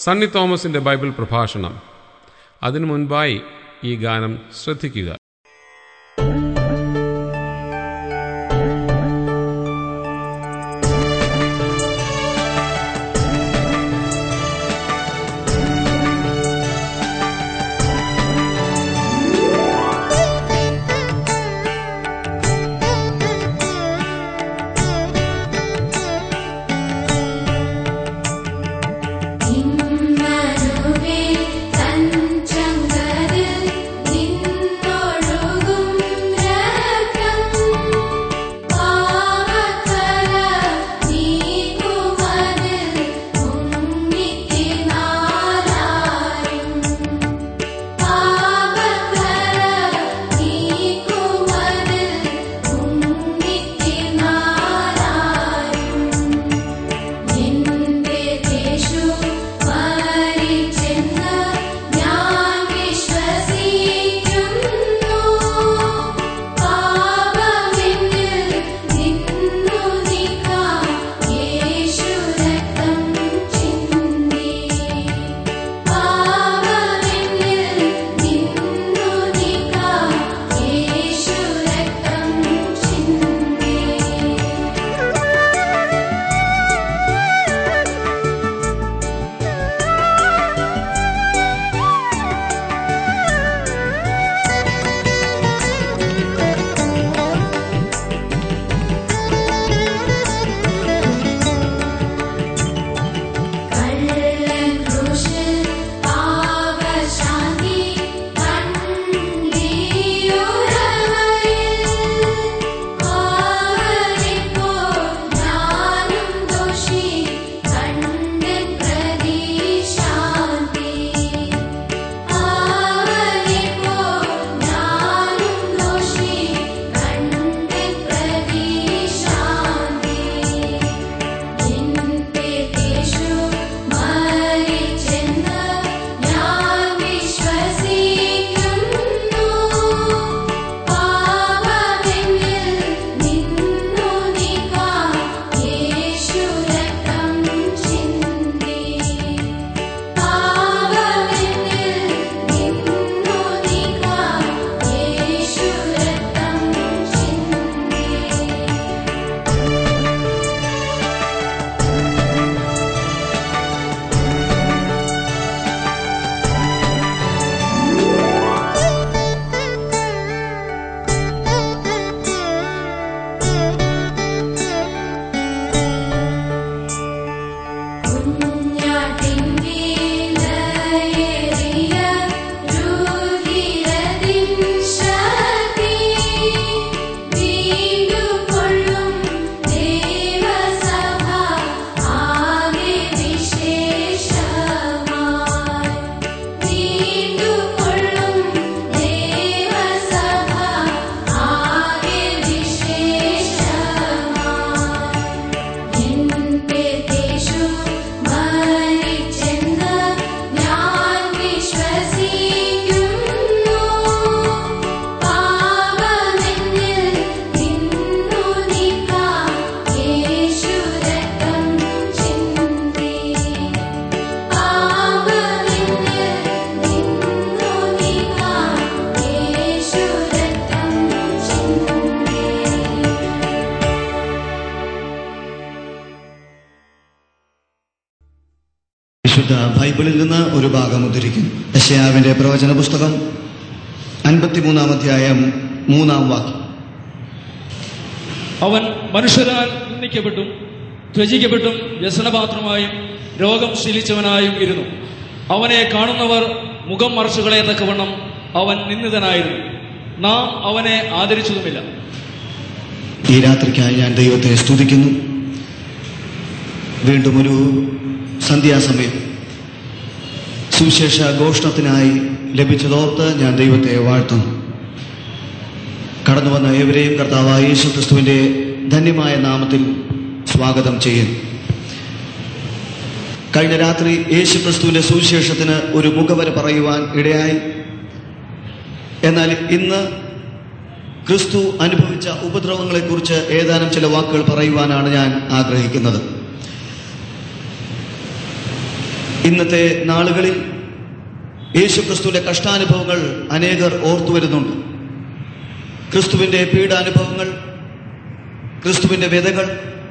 സണ്ണി തോമസിൻ്റെ ബൈബിൾ പ്രഭാഷണം അതിനു മുൻപായി ഈ ഗാനം ശ്രദ്ധിക്കുക ഇന്നനുവേ തഞ്ചങ്കതിൽ നിന്നൊഴുകും രക്തം പാവക്കര നീക്കുമതിൽ മുങ്ങിത്തിനാലാരും പാവക്കര നീക്കുമതിൽ മുങ്ങിത്തിനാലാരും എന്റെ യേശു മരിച്ചെന്ന് ഞാൻ വിശ്വസിക്കുന്നു പാപമെന്നിൽ നിന്നു നീക്കാം യേശു രക്തം ചിന്തി പാപമെന്നിൽ നിന്നു നീക്കാം യേശു രക്തം ചിന്തി കള്ളൻ ക്രൂശിൽ പാപശാന്തി കണ്ടീയുറവയിൽ ആവരിപ്പോൾ ഞാനും ദോഷി കണ്ടൻ പ്രതിശാന്തി ആവരിപ്പോൾ ഞാനും ദോഷി കണ്ടൻ പ്രതിശാന്തി എന്റെ യേശു മരിച്ചെന്ന് ഞാൻ വിശ്വസിക്കുന്നു പാപമെന്നിൽ നിന്നു നീക്കാം യേശു രക്തം ചിന്തി പാപമെന്നിൽ നിന്നു നീക്കാം യേശു രക്തം ചിന്തി കുഞ്ഞാട്ടിൻ വീണയേറിയ രുധിരത്തിൻ ശക്തി വീണ്ടുകൊള്ളും ദേവസഭ ആകെ വിശേഷമായി വീണ്ടുകൊള്ളും ദേവസഭ ആകെ വിശേഷമായി എന്റെ യേശു മരിച്ചെന്ന് ഞാൻ വിശ്വസിക്കുന്നു പാപമെന്നിൽ നിന്നു നീക്കാം യേശു രക്തം ചിന്തി പാപമെന്നിൽ നിന്നു നീക്കാം യേശു രക്തം ചിന്തി വിശുദ്ധ ബൈബിളിൽ നിന്ന് ഒരു ഭാഗം ഉദ്ധരിക്കും യശയാവിന്റെ പ്രവചന പുസ്തകം അൻപത്തിമൂന്നാം അധ്യായം മൂന്നാം വാക്യം അവൻ മനുഷ്യരാൽ നിന്ദിക്കപ്പെട്ടും ത്വജിക്കപ്പെട്ടും വ്യസനപാത്രമായും രോഗം ശീലിച്ചവനായും ഇരുന്നു അവനെ കാണുന്നവർ മുഖം മറച്ചുകളെ തക്കവണ്ണം അവൻ നിന്ദിതനായിരുന്നു നാം അവനെ ആദരിച്ചതുമില്ല ഈ രാത്രിക്കായി ഞാൻ ദൈവത്തെ സ്തുതിക്കുന്നു വീണ്ടും ഒരു സന്ധ്യാസമയം സുവിശേഷ ഘോഷണത്തിനായി ലഭിച്ചതോർത്ത് ഞാൻ ദൈവത്തെ വാഴ്ത്തുന്നു കടന്നു വന്ന ഏവരെയും കർത്താവായ യേശു ക്രിസ്തുവിന്റെ ധന്യമായ നാമത്തിൽ സ്വാഗതം ചെയ്യുന്നു കഴിഞ്ഞ രാത്രി യേശു ക്രിസ്തുവിന്റെ സുവിശേഷത്തിന് ഒരു മുഖവര പറയുവാൻ ഇടയായി എന്നാൽ ഇന്ന് ക്രിസ്തു അനുഭവിച്ച ഉപദ്രവങ്ങളെക്കുറിച്ച് ഏതാനും ചില വാക്കുകൾ പറയുവാനാണ് ഞാൻ ആഗ്രഹിക്കുന്നത് ഇന്നത്തെ നാളുകളിൽ യേശുക്രിസ്തുവിന്റെ കഷ്ടാനുഭവങ്ങൾ അനേകർ ഓർത്തു വരുന്നുണ്ട് ക്രിസ്തുവിന്റെ പീഡാനുഭവങ്ങൾ ക്രിസ്തുവിന്റെ വ്യതകൾ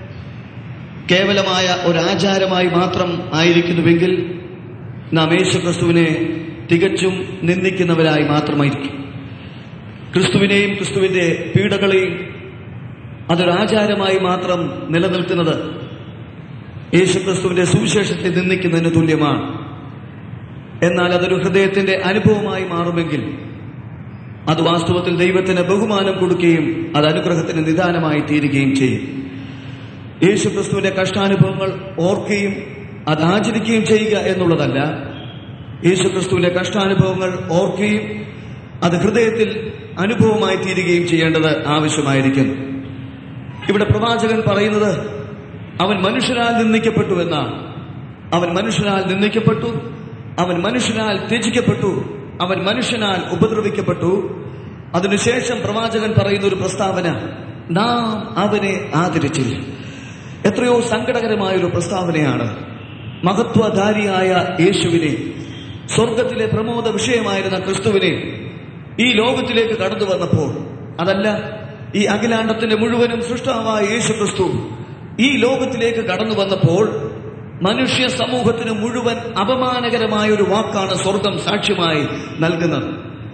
കേവലമായ ഒരാചാരമായി മാത്രം ആയിരിക്കുന്നുവെങ്കിൽ നാം യേശുക്രിസ്തുവിനെ തികച്ചും നിന്ദിക്കുന്നവരായി മാത്രമായിരിക്കും ക്രിസ്തുവിനെയും ക്രിസ്തുവിന്റെ പീഡകളെയും അതൊരാചാരമായി മാത്രം നിലനിൽക്കുന്നത് യേശുക്രിസ്തുവിന്റെ സുവിശേഷത്തെ നിന്ദിക്കുന്നതിന് തുല്യമാണ് എന്നാൽ അതൊരു ഹൃദയത്തിന്റെ അനുഭവമായി മാറുമെങ്കിൽ അത് വാസ്തവത്തിൽ ദൈവത്തിന് ബഹുമാനം കൊടുക്കുകയും അത് അനുഗ്രഹത്തിന് നിദാനമായി തീരുകയും ചെയ്യും യേശുക്രിസ്തുവിന്റെ കഷ്ടാനുഭവങ്ങൾ ഓർക്കുകയും അത് ആചരിക്കുകയും ചെയ്യുക എന്നുള്ളതല്ല യേശുക്രിസ്തുവിന്റെ കഷ്ടാനുഭവങ്ങൾ ഓർക്കുകയും അത് ഹൃദയത്തിൽ അനുഭവമായി തീരുകയും ചെയ്യേണ്ടത് ആവശ്യമായിരിക്കുന്നു ഇവിടെ പ്രവാചകൻ പറയുന്നത് അവൻ മനുഷ്യരാൽ നിന്ദിക്കപ്പെട്ടു എന്നാണ് അവൻ മനുഷ്യനാൽ നിന്ദിക്കപ്പെട്ടു അവൻ മനുഷ്യനാൽ ത്യജിക്കപ്പെട്ടു അവൻ മനുഷ്യനാൽ ഉപദ്രവിക്കപ്പെട്ടു അതിനുശേഷം പ്രവാചകൻ പറയുന്ന ഒരു പ്രസ്താവന നാം അവനെ ആദരിച്ചില്ല എത്രയോ സങ്കടകരമായ ഒരു പ്രസ്താവനയാണ് മഹത്വധാരിയായ യേശുവിനെ സ്വർഗത്തിലെ പ്രമോദ വിഷയമായിരുന്ന ക്രിസ്തുവിനെ ഈ ലോകത്തിലേക്ക് കടന്നു വന്നപ്പോൾ അതല്ല ഈ അഖിലാണ്ടത്തിന്റെ മുഴുവനും സൃഷ്ടാവായ യേശു ക്രിസ്തു ഈ ലോകത്തിലേക്ക് കടന്നു വന്നപ്പോൾ മനുഷ്യ സമൂഹത്തിന് മുഴുവൻ അപമാനകരമായ ഒരു വാക്കാണ് സ്വർഗം സാക്ഷ്യമായി നൽകുന്നത്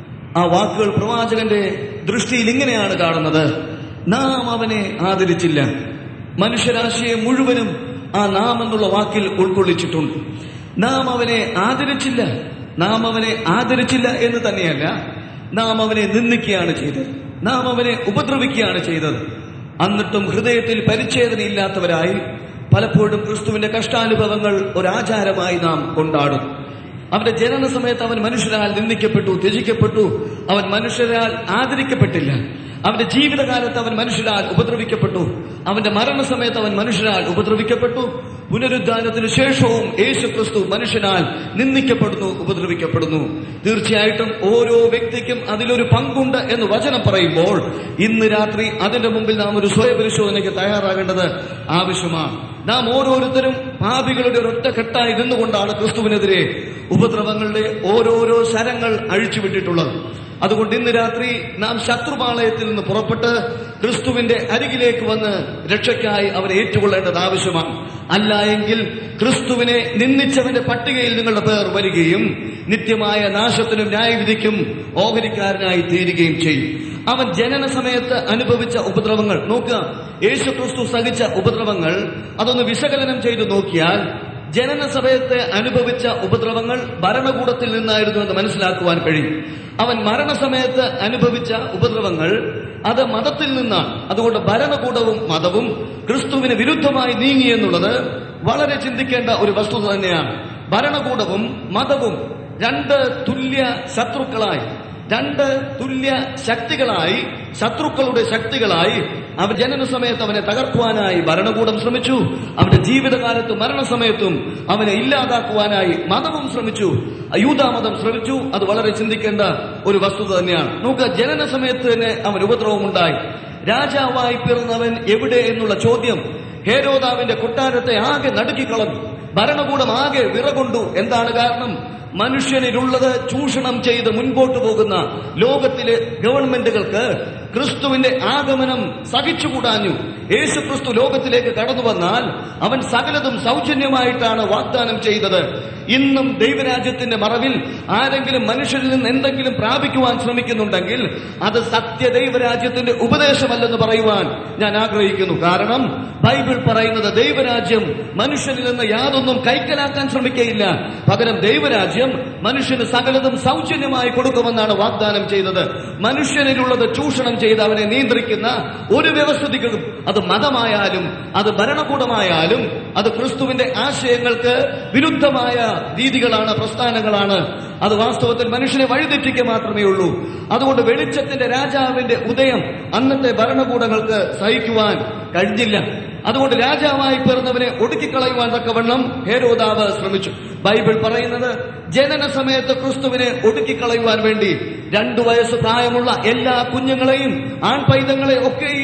ആ വാക്കുകൾ പ്രവാചകന്റെ ദൃഷ്ടിയിൽ ഇങ്ങനെയാണ് കാണുന്നത് നാം അവനെ ആദരിച്ചില്ല മനുഷ്യരാശിയെ മുഴുവനും ആ നാം എന്നുള്ള വാക്കിൽ ഉൾക്കൊള്ളിച്ചിട്ടുണ്ട് നാം അവനെ ആദരിച്ചില്ല നാം അവനെ ആദരിച്ചില്ല എന്ന് തന്നെയല്ല നാം അവനെ നിന്ദിക്കുകയാണ് ചെയ്തത് നാം അവനെ ഉപദ്രവിക്കുകയാണ് ചെയ്തത് എന്നിട്ടും ഹൃദയത്തിൽ പരിച്ഛേദനയില്ലാത്തവരായി പലപ്പോഴും ക്രിസ്തുവിന്റെ കഷ്ടാനുഭവങ്ങൾ ഒരാചാരമായി നാം കൊണ്ടാടും അവന്റെ ജനന സമയത്ത് അവൻ മനുഷ്യരാൽ നിന്ദിക്കപ്പെട്ടു ത്യജിക്കപ്പെട്ടു അവൻ മനുഷ്യരാൽ ആദരിക്കപ്പെട്ടില്ല അവന്റെ ജീവിതകാലത്ത് അവൻ മനുഷ്യരാൽ ഉപദ്രവിക്കപ്പെട്ടു അവന്റെ മരണസമയത്ത് അവൻ മനുഷ്യരാൽ ഉപദ്രവിക്കപ്പെട്ടു പുനരുദ്ധാനത്തിന് ശേഷവും യേശു ക്രിസ്തു മനുഷ്യനാൽ നിന്ദിക്കപ്പെടുന്നു ഉപദ്രവിക്കപ്പെടുന്നു തീർച്ചയായിട്ടും ഓരോ വ്യക്തിക്കും അതിലൊരു പങ്കുണ്ട് എന്ന് വചനം പറയുമ്പോൾ ഇന്ന് രാത്രി അതിന്റെ മുമ്പിൽ നാം ഒരു സ്വയപരിശോധനയ്ക്ക് തയ്യാറാകേണ്ടത് ആവശ്യമാണ് നാം ഓരോരുത്തരും പാപികളുടെ ഒരൊറ്റ കെട്ടായി നിന്നുകൊണ്ടാണ് ക്രിസ്തുവിനെതിരെ ഉപദ്രവങ്ങളുടെ ഓരോരോ ശരങ്ങൾ അഴിച്ചുവിട്ടിട്ടുള്ളത് അതുകൊണ്ട് ഇന്ന് രാത്രി നാം ശത്രുപാളയത്തിൽ നിന്ന് പുറപ്പെട്ട് ക്രിസ്തുവിന്റെ അരികിലേക്ക് വന്ന് രക്ഷയ്ക്കായി അവരെ ഏറ്റുകൊള്ളേണ്ടത് ആവശ്യമാണ് അല്ല എങ്കിൽ ക്രിസ്തുവിനെ നിന്ദിച്ചവന്റെ പട്ടികയിൽ നിങ്ങളുടെ പേർ വരികയും നിത്യമായ നാശത്തിനും ന്യായവിധിക്കും ഓഹരിക്കാരനായി തീരുകയും ചെയ്യും അവൻ ജനന സമയത്ത് അനുഭവിച്ച ഉപദ്രവങ്ങൾ നോക്കുക യേശു ക്രിസ്തു സഹിച്ച ഉപദ്രവങ്ങൾ അതൊന്ന് വിശകലനം ചെയ്തു നോക്കിയാൽ ജനന സമയത്ത് അനുഭവിച്ച ഉപദ്രവങ്ങൾ ഭരണകൂടത്തിൽ നിന്നായിരുന്നു എന്ന് മനസ്സിലാക്കുവാൻ കഴിയും അവൻ മരണസമയത്ത് അനുഭവിച്ച ഉപദ്രവങ്ങൾ അത് മതത്തിൽ നിന്നാണ് അതുകൊണ്ട് ഭരണകൂടവും മതവും ക്രിസ്തുവിന് വിരുദ്ധമായി നീങ്ങി എന്നുള്ളത് വളരെ ചിന്തിക്കേണ്ട ഒരു വസ്തുത തന്നെയാണ് ഭരണകൂടവും മതവും രണ്ട് തുല്യ ശത്രുക്കളായി രണ്ട് തുല്യ ശക്തികളായി ശത്രുക്കളുടെ ശക്തികളായി അവർ ജനന സമയത്ത് അവനെ തകർക്കുവാനായി ഭരണകൂടം ശ്രമിച്ചു അവന്റെ ജീവിതകാലത്ത് മരണസമയത്തും അവനെ ഇല്ലാതാക്കുവാനായി മതവും ശ്രമിച്ചു യൂതാമതം ശ്രമിച്ചു അത് വളരെ ചിന്തിക്കേണ്ട ഒരു വസ്തുത തന്നെയാണ് നോക്കുക ജനന സമയത്ത് തന്നെ അവൻ ഉപദ്രവമുണ്ടായി രാജാവായി പിറന്നവൻ എവിടെ എന്നുള്ള ചോദ്യം ഹേരോദാവിന്റെ കൊട്ടാരത്തെ ആകെ നടുക്കിക്കളഞ്ഞു ഭരണകൂടം ആകെ വിറകൊണ്ടു എന്താണ് കാരണം മനുഷ്യനിലുള്ളത് ചൂഷണം ചെയ്ത് മുൻപോട്ട് പോകുന്ന ലോകത്തിലെ ഗവൺമെന്റുകൾക്ക് ക്രിസ്തുവിന്റെ ആഗമനം സഹിച്ചുകൂടാഞ്ഞു യേശു ക്രിസ്തു ലോകത്തിലേക്ക് കടന്നു വന്നാൽ അവൻ സകലതും സൗജന്യമായിട്ടാണ് വാഗ്ദാനം ചെയ്തത് ഇന്നും ദൈവരാജ്യത്തിന്റെ മറവിൽ ആരെങ്കിലും മനുഷ്യരിൽ നിന്ന് എന്തെങ്കിലും പ്രാപിക്കുവാൻ ശ്രമിക്കുന്നുണ്ടെങ്കിൽ അത് സത്യ ദൈവരാജ്യത്തിന്റെ ഉപദേശമല്ലെന്ന് പറയുവാൻ ഞാൻ ആഗ്രഹിക്കുന്നു കാരണം ബൈബിൾ പറയുന്നത് ദൈവരാജ്യം മനുഷ്യരിൽ നിന്ന് യാതൊന്നും കൈക്കലാക്കാൻ ശ്രമിക്കയില്ല പകരം ദൈവരാജ്യം മനുഷ്യന് സകലതും സൗജന്യമായി കൊടുക്കുമെന്നാണ് വാഗ്ദാനം ചെയ്തത് മനുഷ്യനിലുള്ളത് ചൂഷണം ചെയ്ത് അവനെ നിയന്ത്രിക്കുന്ന ഒരു വ്യവസ്ഥിതിക്കും അത് മതമായാലും അത് ഭരണകൂടമായാലും അത് ക്രിസ്തുവിന്റെ ആശയങ്ങൾക്ക് വിരുദ്ധമായ രീതികളാണ് പ്രസ്ഥാനങ്ങളാണ് അത് വാസ്തവത്തിൽ മനുഷ്യനെ വഴിതെറ്റിക്കുക മാത്രമേ ഉള്ളൂ അതുകൊണ്ട് വെളിച്ചത്തിന്റെ രാജാവിന്റെ ഉദയം അന്നത്തെ ഭരണകൂടങ്ങൾക്ക് സഹിക്കുവാൻ കഴിഞ്ഞില്ല അതുകൊണ്ട് രാജാവായി പിറന്നവനെ ഒടുക്കിക്കളയുവാൻ തക്കവണ്ണം ഹേരോദാവ് ശ്രമിച്ചു ബൈബിൾ പറയുന്നത് ജനന സമയത്ത് ക്രിസ്തുവിനെ ഒടുക്കിക്കളയുവാൻ വേണ്ടി രണ്ടു വയസ്സ് പ്രായമുള്ള എല്ലാ കുഞ്ഞുങ്ങളെയും ആൺപൈതങ്ങളെ ഒക്കെയും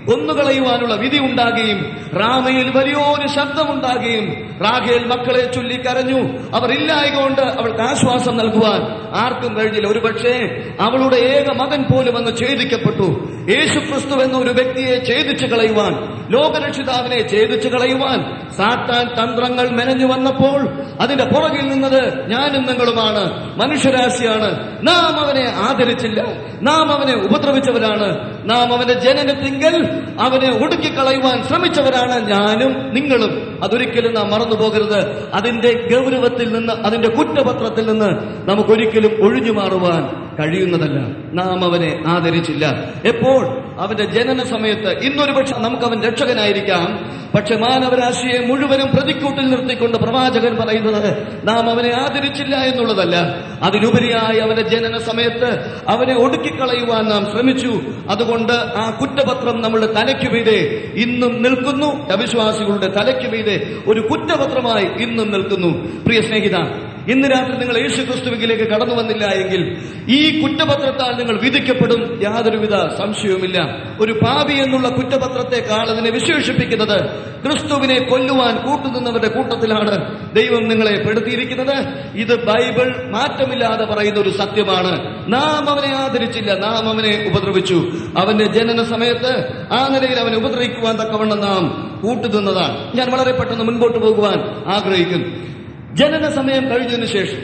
കൊന്നുകളയുവാനുള്ള വിധി ഉണ്ടാകുകയും റാമയിൽ വലിയൊരു ശബ്ദമുണ്ടാകുകയും റാഖേൽ മക്കളെ ചൊല്ലി കരഞ്ഞു അവർ ഇല്ലായക കൊണ്ട് അവൾക്ക് ആശ്വാസം നൽകുവാൻ ആർക്കും കഴിഞ്ഞില്ല ഒരുപക്ഷേ അവളുടെ ഏക മകൻ പോലും അന്ന് ഛേദിക്കപ്പെട്ടു യേശു ക്രിസ്തു എന്ന ഒരു വ്യക്തിയെ ഛേദിച്ചു കളയുവാൻ ലോകരക്ഷിതാവിനെ ഛേദിച്ചു കളയുവാൻ സാത്താൻ തന്ത്രങ്ങൾ മെനഞ്ഞു വന്നപ്പോൾ അതിന്റെ പുറകിൽ നിന്നത് ഞാനും നിങ്ങളുമാണ് മനുഷ്യരാശിയാണ് നാം അവനെ ആദരിച്ചില്ല നാം അവനെ ഉപദ്രവിച്ചവരാണ് നാം അവന്റെ ജനനത്തിങ്കൽ അവനെ ഒടുക്കിക്കളയുവാൻ ശ്രമിച്ചവരാണ് ഞാനും നിങ്ങളും അതൊരിക്കലും നാം മറന്നു പോകരുത് അതിന്റെ ഗൗരവത്തിൽ നിന്ന് അതിന്റെ കുറ്റപത്രത്തിൽ നിന്ന് നമുക്കൊരിക്കലും ഒഴിഞ്ഞു മാറുവാൻ കഴിയുന്നതല്ല നാം അവനെ ആദരിച്ചില്ല എപ്പോൾ അവന്റെ ജനന സമയത്ത് ഇന്നൊരു പക്ഷെ നമുക്ക് അവൻ രക്ഷകനായിരിക്കാം പക്ഷെ മാനവരാശിയെ മുഴുവനും പ്രതിക്കൂട്ടിൽ നിർത്തിക്കൊണ്ട് പ്രവാചകൻ പറയുന്നത് നാം അവനെ ആദരിച്ചില്ല എന്നുള്ളതല്ല അതിലുപരിയായി അവന്റെ ജനന സമയത്ത് അവനെ ഒടുക്കിക്കളയുവാൻ നാം ശ്രമിച്ചു അതുകൊണ്ട് ആ കുറ്റപത്രം നമ്മുടെ തലയ്ക്ക് മീതെ ഇന്നും നിൽക്കുന്നു അവിശ്വാസികളുടെ തലയ്ക്ക് മീതെ ഒരു കുറ്റപത്രമായി ഇന്നും നിൽക്കുന്നു പ്രിയ സ്നേഹിത ഇന്ന് രാത്രി നിങ്ങൾ യേശു ക്രിസ്തുവിലേക്ക് കടന്നു വന്നില്ല എങ്കിൽ ഈ കുറ്റപത്രത്താൽ നിങ്ങൾ വിധിക്കപ്പെടും യാതൊരുവിധ സംശയവുമില്ല ഒരു പാപി എന്നുള്ള കുറ്റപത്രത്തെക്കാൾ അതിനെ വിശേഷിപ്പിക്കുന്നത് ക്രിസ്തുവിനെ കൊല്ലുവാൻ കൂട്ടുനിന്നവരുടെ കൂട്ടത്തിലാണ് ദൈവം നിങ്ങളെ പെടുത്തിയിരിക്കുന്നത് ഇത് ബൈബിൾ മാറ്റമില്ലാതെ പറയുന്ന ഒരു സത്യമാണ് നാം അവനെ ആദരിച്ചില്ല നാം അവനെ ഉപദ്രവിച്ചു അവന്റെ ജനന സമയത്ത് ആ നിലയിൽ അവനെ ഉപദ്രവിക്കുവാൻ തക്കവണ്ണം നാം കൂട്ടുനിന്നതാണ് ഞാൻ വളരെ പെട്ടെന്ന് മുൻപോട്ട് പോകുവാൻ ആഗ്രഹിക്കുന്നു ജനന സമയം കഴിഞ്ഞതിന് ശേഷം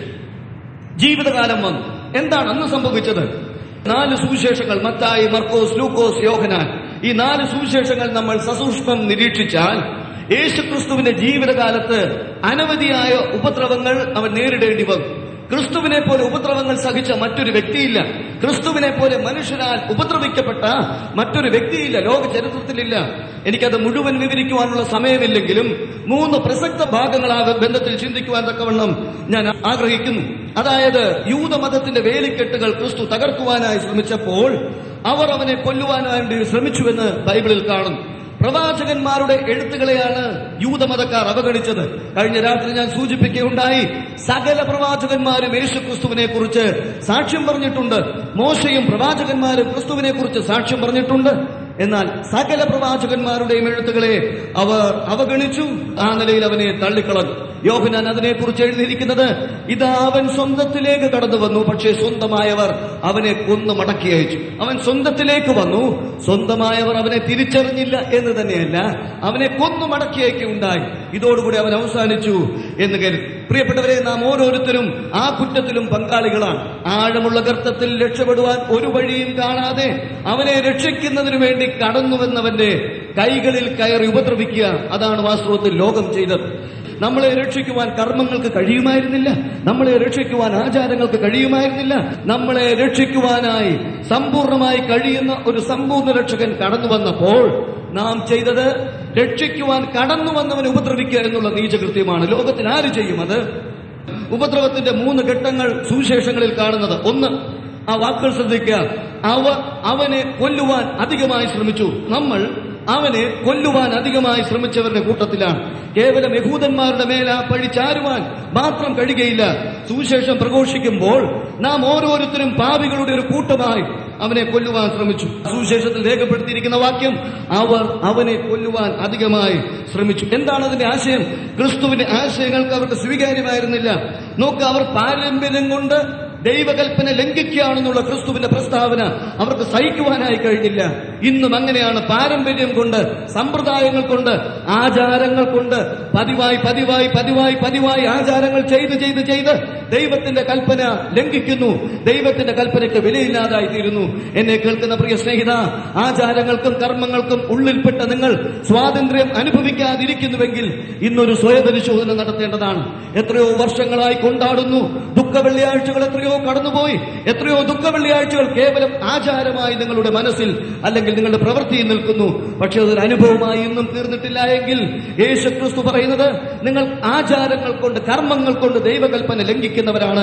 ജീവിതകാലം വന്നു എന്താണ് അന്ന് സംഭവിച്ചത് നാല് സുവിശേഷങ്ങൾ മത്തായി മർക്കോസ് ലൂക്കോസ് യോഹനാൻ ഈ നാല് സുവിശേഷങ്ങൾ നമ്മൾ സസൂക്ഷ്മം നിരീക്ഷിച്ചാൽ യേശുക്രിസ്തുവിന്റെ ജീവിതകാലത്ത് അനവധിയായ ഉപദ്രവങ്ങൾ അവൻ നേരിടേണ്ടി വന്നു ക്രിസ്തുവിനെ പോലെ ഉപദ്രവങ്ങൾ സഹിച്ച മറ്റൊരു വ്യക്തിയില്ല ക്രിസ്തുവിനെ പോലെ മനുഷ്യരാൽ ഉപദ്രവിക്കപ്പെട്ട മറ്റൊരു വ്യക്തിയില്ല ലോക ചരിത്രത്തിലില്ല എനിക്കത് മുഴുവൻ വിവരിക്കുവാനുള്ള സമയമില്ലെങ്കിലും മൂന്ന് പ്രസക്ത ഭാഗങ്ങൾ ആ ബന്ധത്തിൽ ചിന്തിക്കുവാൻ തക്കവണ്ണം ഞാൻ ആഗ്രഹിക്കുന്നു അതായത് യൂതമതത്തിന്റെ വേലിക്കെട്ടുകൾ ക്രിസ്തു തകർക്കുവാനായി ശ്രമിച്ചപ്പോൾ അവർ അവനെ കൊല്ലുവാനായി ശ്രമിച്ചുവെന്ന് ബൈബിളിൽ കാണുന്നു പ്രവാചകന്മാരുടെ എഴുത്തുകളെയാണ് യൂതമതക്കാർ അവഗണിച്ചത് കഴിഞ്ഞ രാത്രി ഞാൻ സൂചിപ്പിക്കുകയുണ്ടായി സകല പ്രവാചകന്മാരും യേശു ക്രിസ്തുവിനെ കുറിച്ച് സാക്ഷ്യം പറഞ്ഞിട്ടുണ്ട് മോശയും പ്രവാചകന്മാരും ക്രിസ്തുവിനെ കുറിച്ച് സാക്ഷ്യം പറഞ്ഞിട്ടുണ്ട് എന്നാൽ സകല പ്രവാചകന്മാരുടെയും എഴുത്തുകളെ അവർ അവഗണിച്ചു ആ നിലയിൽ അവനെ തള്ളിക്കളഞ്ഞു യോഹനാൻ അതിനെക്കുറിച്ച് എഴുതിയിരിക്കുന്നത് ഇതാ അവൻ സ്വന്തത്തിലേക്ക് കടന്നു വന്നു പക്ഷേ സ്വന്തമായവർ അവനെ കൊന്നു മടക്കി അയച്ചു അവൻ സ്വന്തത്തിലേക്ക് വന്നു സ്വന്തമായവർ അവനെ തിരിച്ചറിഞ്ഞില്ല എന്ന് തന്നെയല്ല അവനെ കൊന്നു മടക്കി അയക്കുകയുണ്ടായി ഇതോടുകൂടി അവൻ അവസാനിച്ചു എന്ന് കരുതി പ്രിയപ്പെട്ടവരെ നാം ഓരോരുത്തരും ആ കുറ്റത്തിലും പങ്കാളികളാണ് ആഴമുള്ള ഗർത്തത്തിൽ രക്ഷപ്പെടുവാൻ ഒരു വഴിയും കാണാതെ അവനെ രക്ഷിക്കുന്നതിനു വേണ്ടി കടന്നുവെന്നവന്റെ കൈകളിൽ കയറി ഉപദ്രവിക്കുക അതാണ് വാസ്തവത്തിൽ ലോകം ചെയ്തത് നമ്മളെ രക്ഷിക്കുവാൻ കർമ്മങ്ങൾക്ക് കഴിയുമായിരുന്നില്ല നമ്മളെ രക്ഷിക്കുവാൻ ആചാരങ്ങൾക്ക് കഴിയുമായിരുന്നില്ല നമ്മളെ രക്ഷിക്കുവാനായി സമ്പൂർണമായി കഴിയുന്ന ഒരു സമ്പൂർണ്ണ രക്ഷകൻ കടന്നു വന്നപ്പോൾ നാം ചെയ്തത് രക്ഷിക്കുവാൻ കടന്നു വന്നവനെ ഉപദ്രവിക്കുക എന്നുള്ള നീചകൃത്യമാണ് ലോകത്തിൽ ആര് ചെയ്യും അത് ഉപദ്രവത്തിന്റെ മൂന്ന് ഘട്ടങ്ങൾ സുവിശേഷങ്ങളിൽ കാണുന്നത് ഒന്ന് ആ വാക്കുകൾ ശ്രദ്ധിക്കുക അവ അവനെ കൊല്ലുവാൻ അധികമായി ശ്രമിച്ചു നമ്മൾ അവനെ കൊല്ലുവാൻ അധികമായി ശ്രമിച്ചവരുടെ കൂട്ടത്തിലാണ് കേവലം യഹൂദന്മാരുടെ മേൽ ആ പഴി ചാരുവാൻ മാത്രം കഴിയുകയില്ല സുവിശേഷം പ്രഘോഷിക്കുമ്പോൾ നാം ഓരോരുത്തരും പാപികളുടെ ഒരു കൂട്ടമായി അവനെ കൊല്ലുവാൻ ശ്രമിച്ചു സുവിശേഷത്തിൽ രേഖപ്പെടുത്തിയിരിക്കുന്ന വാക്യം അവർ അവനെ കൊല്ലുവാൻ അധികമായി ശ്രമിച്ചു എന്താണ് അതിന്റെ ആശയം ക്രിസ്തുവിന്റെ ആശയങ്ങൾക്ക് അവർക്ക് സ്വീകാര്യമായിരുന്നില്ല നോക്ക് അവർ പാരമ്പര്യം കൊണ്ട് ദൈവകൽപ്പന ലംഘിക്കുകയാണെന്നുള്ള ക്രിസ്തുവിന്റെ പ്രസ്താവന അവർക്ക് സഹിക്കുവാനായി കഴിഞ്ഞില്ല ഇന്നും അങ്ങനെയാണ് പാരമ്പര്യം കൊണ്ട് സമ്പ്രദായങ്ങൾ കൊണ്ട് ആചാരങ്ങൾ കൊണ്ട് പതിവായി പതിവായി പതിവായി പതിവായി ആചാരങ്ങൾ ചെയ്ത് ചെയ്ത് ചെയ്ത് ദൈവത്തിന്റെ കൽപ്പന ലംഘിക്കുന്നു ദൈവത്തിന്റെ കൽപ്പനയ്ക്ക് വിലയില്ലാതായി തീരുന്നു എന്നെ കേൾക്കുന്ന പ്രിയ സ്നേഹിത ആചാരങ്ങൾക്കും കർമ്മങ്ങൾക്കും ഉള്ളിൽപ്പെട്ട നിങ്ങൾ സ്വാതന്ത്ര്യം അനുഭവിക്കാതിരിക്കുന്നുവെങ്കിൽ ഇന്നൊരു സ്വയപരിശോധന നടത്തേണ്ടതാണ് എത്രയോ വർഷങ്ങളായി കൊണ്ടാടുന്നു ദുഃഖ വെള്ളിയാഴ്ചകൾ എത്രയോ കടന്നുപോയി എത്രയോ ദുഃഖ വെള്ളിയാഴ്ചകൾ കേവലം ആചാരമായി നിങ്ങളുടെ മനസ്സിൽ അല്ലെങ്കിൽ നിങ്ങളുടെ പ്രവൃത്തിയിൽ നിൽക്കുന്നു പക്ഷെ അതൊരു അനുഭവമായി ഇന്നും തീർന്നിട്ടില്ല എങ്കിൽ യേശുക്രിസ്തു പറയുന്നത് നിങ്ങൾ ആചാരങ്ങൾ കൊണ്ട് കർമ്മങ്ങൾ കൊണ്ട് ദൈവകൽപ്പന ലംഘിക്കുന്നവരാണ്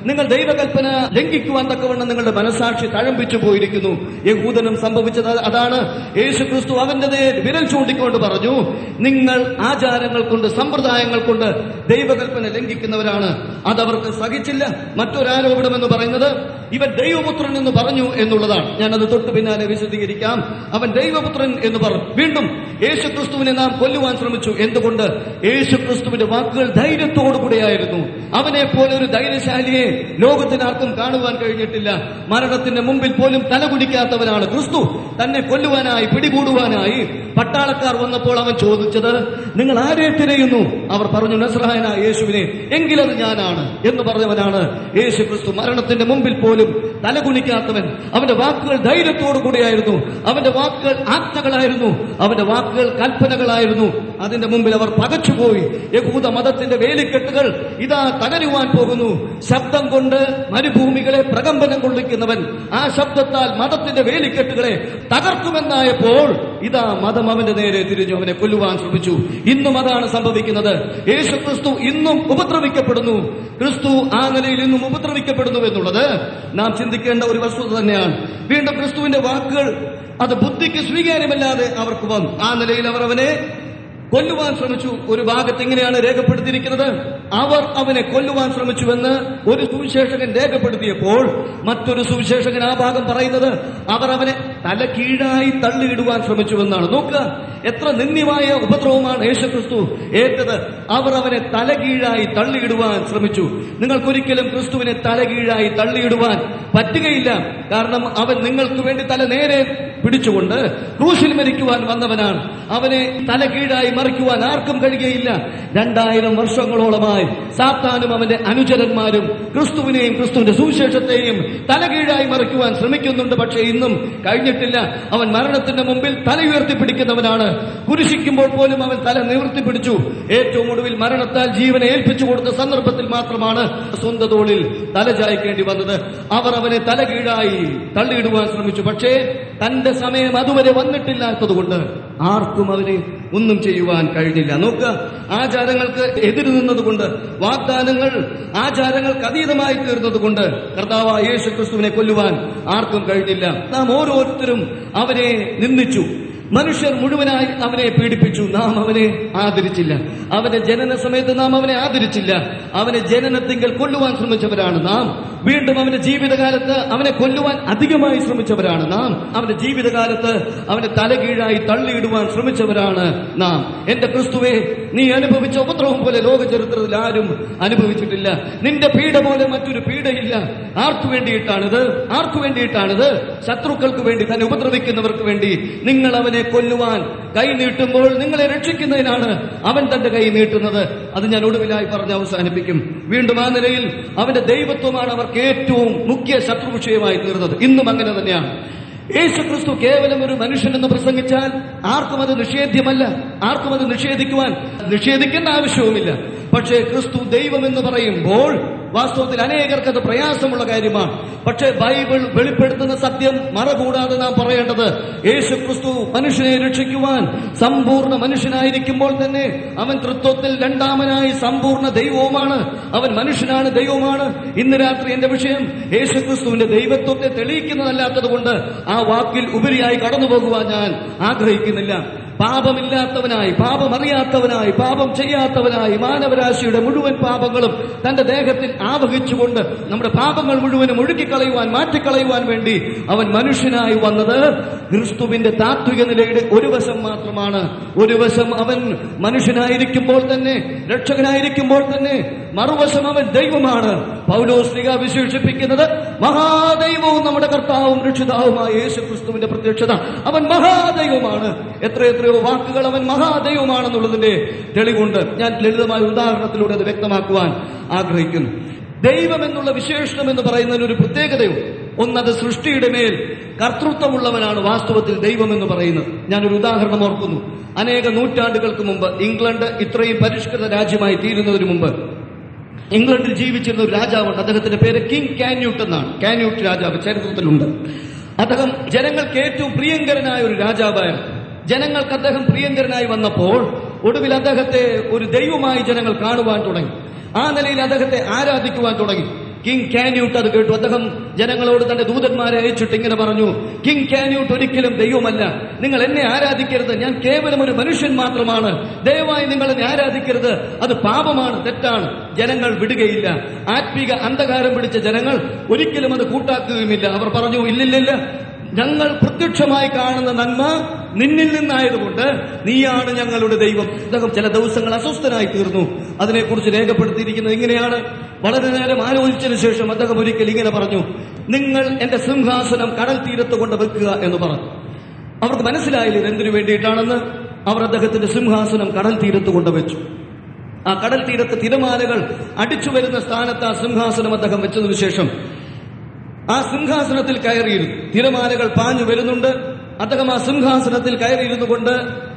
നിങ്ങൾ ദൈവകൽപ്പന ലംഘിക്കുവാൻ തക്കവണ്ണം നിങ്ങളുടെ മനസാക്ഷി തഴമ്പിച്ചു പോയിരിക്കുന്നു യഹൂദനും സംഭവിച്ചത് അതാണ് യേശു ക്രിസ്തു അവന്റെ നേർ വിരൽ ചൂണ്ടിക്കൊണ്ട് പറഞ്ഞു നിങ്ങൾ ആചാരങ്ങൾ കൊണ്ട് സമ്പ്രദായങ്ങൾ കൊണ്ട് ദൈവകൽപ്പന ലംഘിക്കുന്നവരാണ് അതവർക്ക് സഹിച്ചില്ല മറ്റൊരാരോപണം എന്ന് പറയുന്നത് ഇവൻ ദൈവപുത്രൻ എന്ന് പറഞ്ഞു എന്നുള്ളതാണ് ഞാനത് തൊട്ട് പിന്നാലെ വിശദീകരിക്കാം അവൻ ദൈവപുത്രൻ എന്ന് പറഞ്ഞു വീണ്ടും യേശു ക്രിസ്തുവിനെ നാം കൊല്ലുവാൻ ശ്രമിച്ചു എന്തുകൊണ്ട് യേശു ക്രിസ്തുവിന്റെ വാക്കുകൾ ധൈര്യത്തോടു കൂടെയായിരുന്നു അവനെ പോലെ ഒരു ധൈര്യശാലിയെ ലോകത്തിനാർക്കും കാണുവാൻ കഴിഞ്ഞിട്ടില്ല മരണത്തിന്റെ മുമ്പിൽ പോലും തലകുടിക്കാത്തവനാണ് ക്രിസ്തു തന്നെ കൊല്ലുവാനായി പിടികൂടുവാനായി പട്ടാളക്കാർ വന്നപ്പോൾ അവൻ ചോദിച്ചത് നിങ്ങൾ ആരെ തിരയുന്നു അവർ പറഞ്ഞു നസ്രഹായനായ യേശുവിനെ എങ്കിലത് ഞാനാണ് എന്ന് പറഞ്ഞവനാണ് യേശു ക്രിസ്തു മരണത്തിന്റെ മുമ്പിൽ പോലും തലകുനിക്കാത്തവൻ അവന്റെ വാക്കുകൾ ധൈര്യത്തോടു കൂടിയായിരുന്നു അവന്റെ വാക്കുകൾ ആജ്ഞകളായിരുന്നു അവന്റെ വാക്കുകൾ കൽപ്പനകളായിരുന്നു അതിന്റെ മുമ്പിൽ അവർ പകച്ചുപോയി യഹൂദ മതത്തിന്റെ വേലിക്കെട്ടുകൾ ഇതാ തകരുവാൻ പോകുന്നു ശബ്ദം കൊണ്ട് മരുഭൂമികളെ പ്രകമ്പനം കൊള്ളിക്കുന്നവൻ ആ ശബ്ദത്താൽ മതത്തിന്റെ വേലിക്കെട്ടുകളെ തകർക്കുമെന്നായപ്പോൾ ഇതാ മതം അവന്റെ നേരെ തിരിഞ്ഞു അവനെ കൊല്ലുവാൻ ശ്രമിച്ചു ഇന്നും അതാണ് സംഭവിക്കുന്നത് യേശു ക്രിസ്തു ഇന്നും ഉപദ്രവിക്കപ്പെടുന്നു ക്രിസ്തു ആ നിലയിൽ ഇന്നും ഉപദ്രവിക്കപ്പെടുന്നു എന്നുള്ളത് നാം ചിന്തിക്കേണ്ട ഒരു വസ്തുത തന്നെയാണ് വീണ്ടും ക്രിസ്തുവിന്റെ വാക്കുകൾ അത് ബുദ്ധിക്ക് സ്വീകാര്യമല്ലാതെ അവർക്ക് വന്നു ആ നിലയിൽ അവർ അവനെ കൊല്ലുവാൻ ശ്രമിച്ചു ഒരു ഭാഗത്ത് ഇങ്ങനെയാണ് രേഖപ്പെടുത്തിയിരിക്കുന്നത് അവർ അവനെ കൊല്ലുവാൻ ശ്രമിച്ചുവെന്ന് ഒരു സുവിശേഷകൻ രേഖപ്പെടുത്തിയപ്പോൾ മറ്റൊരു സുവിശേഷകൻ ആ ഭാഗം പറയുന്നത് അവർ അവനെ തല കീഴായി തള്ളിയിടുവാൻ ശ്രമിച്ചുവെന്നാണ് നോക്കുക എത്ര നിന്ദ്യമായ ഉപദ്രവമാണ് യേശുക്രിസ്തു ഏറ്റത് അവർ അവനെ തലകീഴായി തള്ളിയിടുവാൻ ശ്രമിച്ചു നിങ്ങൾക്കൊരിക്കലും ക്രിസ്തുവിനെ തലകീഴായി തള്ളിയിടുവാൻ പറ്റുകയില്ല കാരണം അവൻ നിങ്ങൾക്ക് വേണ്ടി തല നേരെ പിടിച്ചുകൊണ്ട് ക്രൂശിൽ മരിക്കുവാൻ വന്നവനാണ് അവനെ തലകീഴായി മറിക്കുവാൻ ആർക്കും കഴിയുകയില്ല രണ്ടായിരം വർഷങ്ങളോളമായി സാത്താനും അവന്റെ അനുചരന്മാരും ക്രിസ്തുവിനെയും ക്രിസ്തുവിന്റെ സുവിശേഷത്തെയും തലകീഴായി മറിക്കുവാൻ ശ്രമിക്കുന്നുണ്ട് പക്ഷേ ഇന്നും കഴിഞ്ഞിട്ടില്ല അവൻ മരണത്തിന്റെ മുമ്പിൽ തല ഉയർത്തിപ്പിടിക്കുന്നവനാണ് കുരിശിക്കുമ്പോൾ പോലും അവൻ തല നിവർത്തി പിടിച്ചു ഏറ്റവും ഒടുവിൽ മരണത്താൽ ജീവനെ ഏൽപ്പിച്ചു കൊടുത്ത സന്ദർഭത്തിൽ മാത്രമാണ് സ്വന്തം തോളിൽ തല ചായ്ക്കേണ്ടി വന്നത് അവർ അവനെ തല കീഴായി തള്ളിയിടുവാൻ ശ്രമിച്ചു പക്ഷേ തന്റെ സമയം അതുവരെ വന്നിട്ടില്ലാത്തതുകൊണ്ട് ആർക്കും അവനെ ഒന്നും ചെയ്യുവാൻ കഴിഞ്ഞില്ല നോക്കുക ആചാരങ്ങൾക്ക് എതിര് നിന്നതുകൊണ്ട് വാഗ്ദാനങ്ങൾ ആചാരങ്ങൾക്ക് അതീതമായി തീർന്നതുകൊണ്ട് കർത്താവ് യേശു ക്രിസ്തുവിനെ കൊല്ലുവാൻ ആർക്കും കഴിഞ്ഞില്ല നാം ഓരോരുത്തരും അവനെ നിന്ദിച്ചു മനുഷ്യർ മുഴുവനായി അവനെ പീഡിപ്പിച്ചു നാം അവനെ ആദരിച്ചില്ല അവന്റെ ജനന സമയത്ത് നാം അവനെ ആദരിച്ചില്ല അവനെ ജനനത്തിങ്കൽ കൊല്ലുവാൻ ശ്രമിച്ചവരാണ് നാം വീണ്ടും അവന്റെ ജീവിതകാലത്ത് അവനെ കൊല്ലുവാൻ അധികമായി ശ്രമിച്ചവരാണ് നാം അവന്റെ ജീവിതകാലത്ത് അവനെ തലകീഴായി തള്ളിയിടുവാൻ ശ്രമിച്ചവരാണ് നാം എന്റെ ക്രിസ്തുവെ നീ അനുഭവിച്ച ഉപദ്രവം പോലെ ലോക ചരിത്രത്തിൽ ആരും അനുഭവിച്ചിട്ടില്ല നിന്റെ പീഡ പോലെ മറ്റൊരു പീഡയില്ല ആർക്കു വേണ്ടിയിട്ടാണിത് ആർക്കു വേണ്ടിയിട്ടാണിത് ശത്രുക്കൾക്ക് വേണ്ടി തന്നെ ഉപദ്രവിക്കുന്നവർക്ക് വേണ്ടി നിങ്ങൾ അവനെ കൊല്ലുവാൻ കൈ നീട്ടുമ്പോൾ നിങ്ങളെ രക്ഷിക്കുന്നതിനാണ് അവൻ തന്റെ കൈ നീട്ടുന്നത് അത് ഞാൻ ഒടുവിലായി പറഞ്ഞ് അവസാനിപ്പിക്കും വീണ്ടും ആ നിലയിൽ അവന്റെ ദൈവത്വമാണ് അവർക്ക് ഏറ്റവും മുഖ്യ ശത്രു വിഷയമായി തീർന്നത് ഇന്നും അങ്ങനെ തന്നെയാണ് യേശു ക്രിസ്തു കേവലം ഒരു മനുഷ്യനെന്ന് പ്രസംഗിച്ചാൽ ആർക്കും അത് നിഷേധ്യമല്ല ആർക്കും അത് നിഷേധിക്കുവാൻ നിഷേധിക്കേണ്ട ആവശ്യവുമില്ല പക്ഷേ ക്രിസ്തു ദൈവം എന്ന് പറയുമ്പോൾ വാസ്തവത്തിൽ അനേകർക്ക് അത് പ്രയാസമുള്ള കാര്യമാണ് പക്ഷേ ബൈബിൾ വെളിപ്പെടുത്തുന്ന സത്യം മറകൂടാതെ നാം പറയേണ്ടത് യേശു ക്രിസ്തു മനുഷ്യനെ രക്ഷിക്കുവാൻ സമ്പൂർണ്ണ മനുഷ്യനായിരിക്കുമ്പോൾ തന്നെ അവൻ തൃത്വത്തിൽ രണ്ടാമനായി സമ്പൂർണ്ണ ദൈവവുമാണ് അവൻ മനുഷ്യനാണ് ദൈവമാണ് ഇന്ന് രാത്രി എന്റെ വിഷയം യേശു ക്രിസ്തുവിന്റെ ദൈവത്വത്തെ തെളിയിക്കുന്നതല്ലാത്തത് കൊണ്ട് ആ വാക്കിൽ ഉപരിയായി കടന്നു പോകുവാൻ ഞാൻ ആഗ്രഹിക്കുന്നില്ല പാപമില്ലാത്തവനായി പാപമറിയാത്തവനായി പാപം ചെയ്യാത്തവനായി മാനവരാശിയുടെ മുഴുവൻ പാപങ്ങളും തന്റെ ദേഹത്തിൽ ആവഹിച്ചുകൊണ്ട് നമ്മുടെ പാപങ്ങൾ മുഴുവനും ഒഴുക്കിക്കളയുവാൻ മാറ്റിക്കളയുവാൻ വേണ്ടി അവൻ മനുഷ്യനായി വന്നത് ക്രിസ്തുവിന്റെ താത്വിക നിലയുടെ ഒരു വശം മാത്രമാണ് ഒരു വശം അവൻ മനുഷ്യനായിരിക്കുമ്പോൾ തന്നെ രക്ഷകനായിരിക്കുമ്പോൾ തന്നെ മറുവശം അവൻ ദൈവമാണ് പൗലോസ്ലിക വിശേഷിപ്പിക്കുന്നത് മഹാദൈവവും നമ്മുടെ കർത്താവും രക്ഷിതാവുമായ യേശു ക്രിസ്തുവിന്റെ പ്രത്യക്ഷത അവൻ മഹാദൈവമാണ് എത്രയെത്രയോ വാക്കുകൾ അവൻ മഹാദൈവമാണെന്നുള്ളതിന്റെ തെളിവുണ്ട് ഞാൻ ലളിതമായ ഉദാഹരണത്തിലൂടെ അത് വ്യക്തമാക്കുവാൻ ആഗ്രഹിക്കുന്നു ദൈവം എന്നുള്ള വിശേഷണം എന്ന് പറയുന്നതിന് ഒരു പ്രത്യേകതയുണ്ട് ഒന്നത് സൃഷ്ടിയുടെ മേൽ കർത്തൃത്വമുള്ളവനാണ് വാസ്തവത്തിൽ ദൈവം എന്ന് പറയുന്നത് ഞാനൊരു ഉദാഹരണം ഓർക്കുന്നു അനേക നൂറ്റാണ്ടുകൾക്ക് മുമ്പ് ഇംഗ്ലണ്ട് ഇത്രയും പരിഷ്കൃത രാജ്യമായി തീരുന്നതിന് മുമ്പ് ഇംഗ്ലണ്ടിൽ ജീവിച്ചിരുന്ന ഒരു രാജാവുണ്ട് അദ്ദേഹത്തിന്റെ പേര് കിങ് കാന്യൂട്ട് എന്നാണ് കാന്യൂട്ട് രാജാവ് ചരിത്രത്തിലുണ്ട് അദ്ദേഹം ജനങ്ങൾക്ക് ഏറ്റവും പ്രിയങ്കരനായ ഒരു രാജാവായിരുന്നു ജനങ്ങൾക്ക് അദ്ദേഹം പ്രിയങ്കരനായി വന്നപ്പോൾ ഒടുവിൽ അദ്ദേഹത്തെ ഒരു ദൈവമായി ജനങ്ങൾ കാണുവാൻ തുടങ്ങി ആ നിലയിൽ അദ്ദേഹത്തെ ആരാധിക്കുവാൻ തുടങ്ങി കിങ് കാന്യൂട്ട് അത് കേട്ടു അദ്ദേഹം ജനങ്ങളോട് തന്റെ ദൂതന്മാരെ അയച്ചിട്ട് ഇങ്ങനെ പറഞ്ഞു കിങ് കാന്യൂട്ട് ഒരിക്കലും ദൈവമല്ല നിങ്ങൾ എന്നെ ആരാധിക്കരുത് ഞാൻ കേവലം ഒരു മനുഷ്യൻ മാത്രമാണ് ദയവായി നിങ്ങൾ എന്നെ ആരാധിക്കരുത് അത് പാപമാണ് തെറ്റാണ് ജനങ്ങൾ വിടുകയില്ല ആത്മീക അന്ധകാരം പിടിച്ച ജനങ്ങൾ ഒരിക്കലും അത് കൂട്ടാക്കുകയുമില്ല അവർ പറഞ്ഞു ഇല്ലില്ലില്ല ഞങ്ങൾ പ്രത്യക്ഷമായി കാണുന്ന നന്മ നിന്നിൽ നിന്നായതുകൊണ്ട് നീയാണ് ഞങ്ങളുടെ ദൈവം അദ്ദേഹം ചില ദിവസങ്ങൾ അസ്വസ്ഥനായി തീർന്നു അതിനെക്കുറിച്ച് രേഖപ്പെടുത്തിയിരിക്കുന്നത് ഇങ്ങനെയാണ് വളരെ നേരം ആലോചിച്ചതിന് ശേഷം അദ്ദേഹം ഒരിക്കൽ ഇങ്ങനെ പറഞ്ഞു നിങ്ങൾ എന്റെ സിംഹാസനം കടൽ തീരത്ത് കൊണ്ട് വെക്കുക എന്ന് പറഞ്ഞു അവർക്ക് മനസ്സിലായില്ല ഇത് എന്തിനു വേണ്ടിയിട്ടാണെന്ന് അവർ അദ്ദേഹത്തിന്റെ സിംഹാസനം കടൽ തീരത്ത് കൊണ്ടുവച്ചു ആ കടൽ തീരത്ത് തിരമാലകൾ അടിച്ചു വരുന്ന സ്ഥാനത്ത് ആ സിംഹാസനം അദ്ദേഹം വെച്ചതിനു ശേഷം ആ സിംഹാസനത്തിൽ കയറിയിരുന്നു തിരമാലകൾ പാഞ്ഞു വരുന്നുണ്ട് അദ്ദേഹം ആ സിംഹാസനത്തിൽ കയറിയിരുന്നു കൊണ്ട്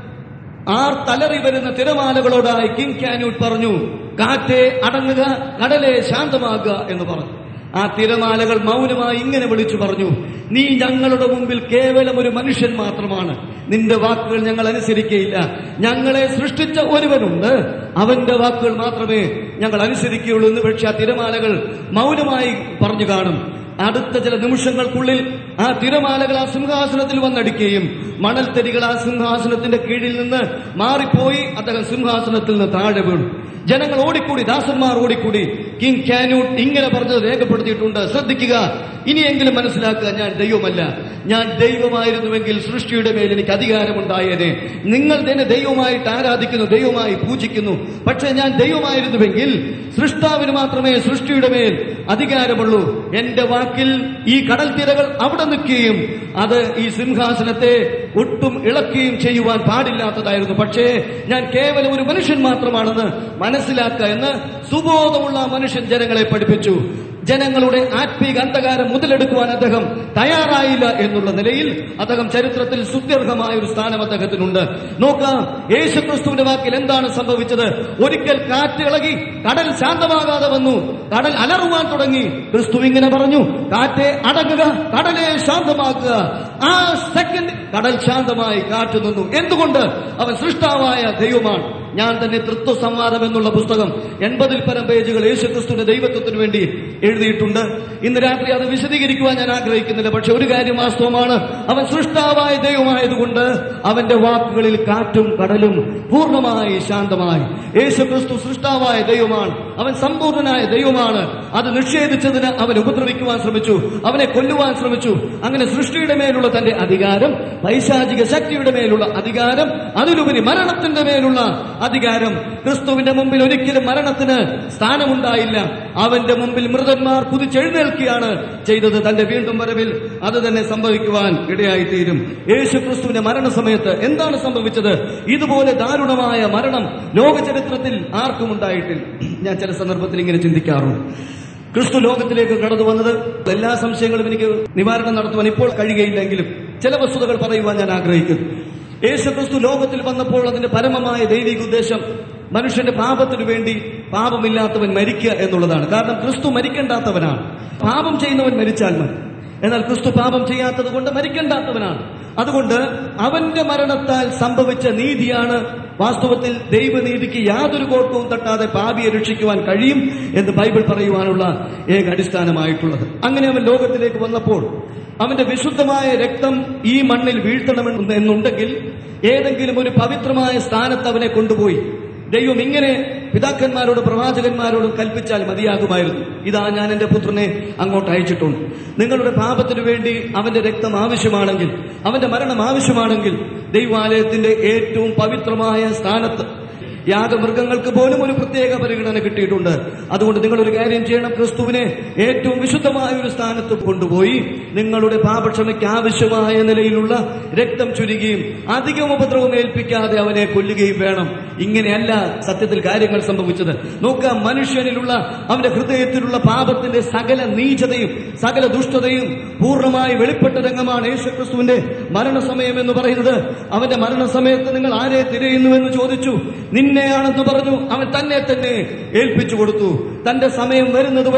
ആർ തലറി വരുന്ന തിരമാലകളോടായി കിങ് കാന്യൂട്ട് പറഞ്ഞു കാറ്റേ അടങ്ങുക കടലെ ശാന്തമാകുക എന്ന് പറഞ്ഞു ആ തിരമാലകൾ മൗനമായി ഇങ്ങനെ വിളിച്ചു പറഞ്ഞു നീ ഞങ്ങളുടെ മുമ്പിൽ കേവലം ഒരു മനുഷ്യൻ മാത്രമാണ് നിന്റെ വാക്കുകൾ ഞങ്ങൾ അനുസരിക്കുകയില്ല ഞങ്ങളെ സൃഷ്ടിച്ച ഒരുവനുണ്ട് അവന്റെ വാക്കുകൾ മാത്രമേ ഞങ്ങൾ അനുസരിക്കുകയുള്ളൂ എന്ന് പക്ഷേ ആ തിരമാലകൾ മൗനമായി പറഞ്ഞു കാണും അടുത്ത ചില നിമിഷങ്ങൾക്കുള്ളിൽ ആ തിരമാലകൾ ആ സിംഹാസനത്തിൽ വന്നടിക്കുകയും മണൽത്തരികൾ ആ സിംഹാസനത്തിന്റെ കീഴിൽ നിന്ന് മാറിപ്പോയി അദ്ദേഹം സിംഹാസനത്തിൽ നിന്ന് താഴെ വീണു ജനങ്ങൾ ഓടിക്കൂടി ദാസന്മാർ ഓടിക്കൂടി കിങ് കാനൂട്ട് ഇങ്ങനെ പറഞ്ഞത് രേഖപ്പെടുത്തിയിട്ടുണ്ട് ശ്രദ്ധിക്കുക ഇനിയെങ്കിലും മനസ്സിലാക്കുക ഞാൻ ദൈവമല്ല ഞാൻ ദൈവമായിരുന്നുവെങ്കിൽ സൃഷ്ടിയുടെ മേൽ എനിക്ക് അധികാരമുണ്ടായേനെ നിങ്ങൾ തന്നെ ദൈവമായിട്ട് ആരാധിക്കുന്നു ദൈവമായി പൂജിക്കുന്നു പക്ഷെ ഞാൻ ദൈവമായിരുന്നുവെങ്കിൽ സൃഷ്ടാവിന് മാത്രമേ സൃഷ്ടിയുടെ മേൽ അധികാരമുള്ളൂ എന്റെ വാക്കിൽ ഈ കടൽ തിരകൾ അവിടെ നിൽക്കുകയും അത് ഈ സിംഹാസനത്തെ ഒട്ടും ഇളക്കുകയും ചെയ്യുവാൻ പാടില്ലാത്തതായിരുന്നു പക്ഷേ ഞാൻ കേവലം ഒരു മനുഷ്യൻ മാത്രമാണെന്ന് മനസ്സിലാക്കുക എന്ന് സുബോധമുള്ള ആ മനുഷ്യൻ ജനങ്ങളെ പഠിപ്പിച്ചു ജനങ്ങളുടെ ആത്മീക അന്ധകാരം മുതലെടുക്കുവാൻ അദ്ദേഹം തയ്യാറായില്ല എന്നുള്ള നിലയിൽ അദ്ദേഹം ചരിത്രത്തിൽ സുത്യർഹമായ ഒരു സ്ഥാനം അദ്ദേഹത്തിനുണ്ട് നോക്കാം യേശുക്രിസ്തുവിന്റെ വാക്കിൽ എന്താണ് സംഭവിച്ചത് ഒരിക്കൽ കാറ്റ് ഇളകി കടൽ ശാന്തമാകാതെ വന്നു കടൽ അലറുവാൻ തുടങ്ങി ക്രിസ്തു ഇങ്ങനെ പറഞ്ഞു കാറ്റെ അടങ്ങുക കടലെ ശാന്തമാക്കുക ആ സെക്കൻഡ് കടൽ ശാന്തമായി കാറ്റ് നിന്നു എന്തുകൊണ്ട് അവൻ സൃഷ്ടാവായ ദൈവമാണ് ഞാൻ തന്നെ തൃത്വ സംവാദം എന്നുള്ള പുസ്തകം എൺപതിൽ പരം പേജുകൾ യേശുക്രിസ്തുവിന്റെ ദൈവത്വത്തിന് വേണ്ടി എഴുതിയിട്ടുണ്ട് ഇന്ന് രാത്രി അത് വിശദീകരിക്കുവാൻ ഞാൻ ആഗ്രഹിക്കുന്നില്ല പക്ഷെ ഒരു കാര്യം വാസ്തവമാണ് അവൻ സൃഷ്ടാവായ ദൈവമായതുകൊണ്ട് അവന്റെ വാക്കുകളിൽ കാറ്റും കടലും പൂർണ്ണമായി ശാന്തമായി യേശുക്രിസ്തു സൃഷ്ടാവായ ദൈവമാണ് അവൻ സമ്പൂർണനായ ദൈവമാണ് അത് നിഷേധിച്ചതിന് അവൻ ഉപദ്രവിക്കുവാൻ ശ്രമിച്ചു അവനെ കൊല്ലുവാൻ ശ്രമിച്ചു അങ്ങനെ സൃഷ്ടിയുടെ മേലുള്ള തന്റെ അധികാരം പൈശാചിക ശക്തിയുടെ മേലുള്ള അധികാരം അതിലുപരി മരണത്തിന്റെ മേലുള്ള അധികാരം ക്രിസ്തുവിന്റെ മുമ്പിൽ ഒരിക്കലും മരണത്തിന് സ്ഥാനമുണ്ടായില്ല അവന്റെ മുമ്പിൽ മൃതന്മാർ കുതിച്ചെഴുന്നേൽക്കുകയാണ് ചെയ്തത് തന്റെ വീണ്ടും വരവിൽ അത് തന്നെ സംഭവിക്കുവാൻ ഇടയായിത്തീരും യേശു ക്രിസ്തുവിന്റെ മരണസമയത്ത് എന്താണ് സംഭവിച്ചത് ഇതുപോലെ ദാരുണമായ മരണം ലോക ചരിത്രത്തിൽ ആർക്കും ഉണ്ടായിട്ടില്ല ഞാൻ ചില സന്ദർഭത്തിൽ ഇങ്ങനെ ചിന്തിക്കാറുണ്ട് ക്രിസ്തു ലോകത്തിലേക്ക് കടന്നു വന്നത് എല്ലാ സംശയങ്ങളും എനിക്ക് നിവാരണം നടത്തുവാൻ ഇപ്പോൾ കഴിയുകയില്ലെങ്കിലും ചില വസ്തുതകൾ പറയുവാൻ ഞാൻ ആഗ്രഹിക്കുന്നു യേശു ക്രിസ്തു ലോകത്തിൽ വന്നപ്പോൾ അതിന്റെ പരമമായ ദൈവിക ഉദ്ദേശം മനുഷ്യന്റെ പാപത്തിനു വേണ്ടി പാപമില്ലാത്തവൻ മരിക്കുക എന്നുള്ളതാണ് കാരണം ക്രിസ്തു മരിക്കേണ്ടാത്തവനാണ് പാപം ചെയ്യുന്നവൻ മരിച്ചാൽ മതി എന്നാൽ ക്രിസ്തു പാപം ചെയ്യാത്തത് കൊണ്ട് മരിക്കേണ്ടാത്തവനാണ് അതുകൊണ്ട് അവന്റെ മരണത്താൽ സംഭവിച്ച നീതിയാണ് വാസ്തവത്തിൽ ദൈവനീതിക്ക് യാതൊരു കോട്ടവും തട്ടാതെ പാപിയെ രക്ഷിക്കുവാൻ കഴിയും എന്ന് ബൈബിൾ പറയുവാനുള്ള ഏക അടിസ്ഥാനമായിട്ടുള്ളത് അങ്ങനെ അവൻ ലോകത്തിലേക്ക് വന്നപ്പോൾ അവന്റെ വിശുദ്ധമായ രക്തം ഈ മണ്ണിൽ വീഴ്ത്തണമെന്ന് എന്നുണ്ടെങ്കിൽ ഏതെങ്കിലും ഒരു പവിത്രമായ സ്ഥാനത്ത് അവനെ കൊണ്ടുപോയി ദൈവം ഇങ്ങനെ പിതാക്കന്മാരോടും പ്രവാചകന്മാരോടും കൽപ്പിച്ചാൽ മതിയാകുമായിരുന്നു ഇതാ ഞാൻ എന്റെ പുത്രനെ അങ്ങോട്ട് അയച്ചിട്ടുണ്ട് നിങ്ങളുടെ പാപത്തിനു വേണ്ടി അവന്റെ രക്തം ആവശ്യമാണെങ്കിൽ അവന്റെ മരണം ആവശ്യമാണെങ്കിൽ ദൈവാലയത്തിന്റെ ഏറ്റവും പവിത്രമായ സ്ഥാനത്ത് യാഗമൃഗങ്ങൾക്ക് പോലും ഒരു പ്രത്യേക പരിഗണന കിട്ടിയിട്ടുണ്ട് അതുകൊണ്ട് നിങ്ങൾ ഒരു കാര്യം ചെയ്യണം ക്രിസ്തുവിനെ ഏറ്റവും വിശുദ്ധമായ ഒരു സ്ഥാനത്ത് കൊണ്ടുപോയി നിങ്ങളുടെ പാപക്ഷമയ്ക്ക് ആവശ്യമായ നിലയിലുള്ള രക്തം ചുരുകയും അധികം ഉപദ്രവം ഏൽപ്പിക്കാതെ അവനെ കൊല്ലുകയും വേണം ഇങ്ങനെയല്ല സത്യത്തിൽ കാര്യങ്ങൾ സംഭവിച്ചത് നോക്കാം മനുഷ്യനിലുള്ള അവന്റെ ഹൃദയത്തിലുള്ള പാപത്തിന്റെ സകല നീചതയും സകല ദുഷ്ടതയും പൂർണ്ണമായി വെളിപ്പെട്ട രംഗമാണ് യേശുക്രിസ്തുവിന്റെ മരണസമയം എന്ന് പറയുന്നത് അവന്റെ മരണസമയത്ത് നിങ്ങൾ ആരെ തിരയുന്നുവെന്ന് ചോദിച്ചു നിന്നെയാണെന്ന് പറഞ്ഞു അവൻ തന്നെ തന്നെ ഏൽപ്പിച്ചു കൊടുത്തു തന്റെ സമയം വരുന്നതുവരെ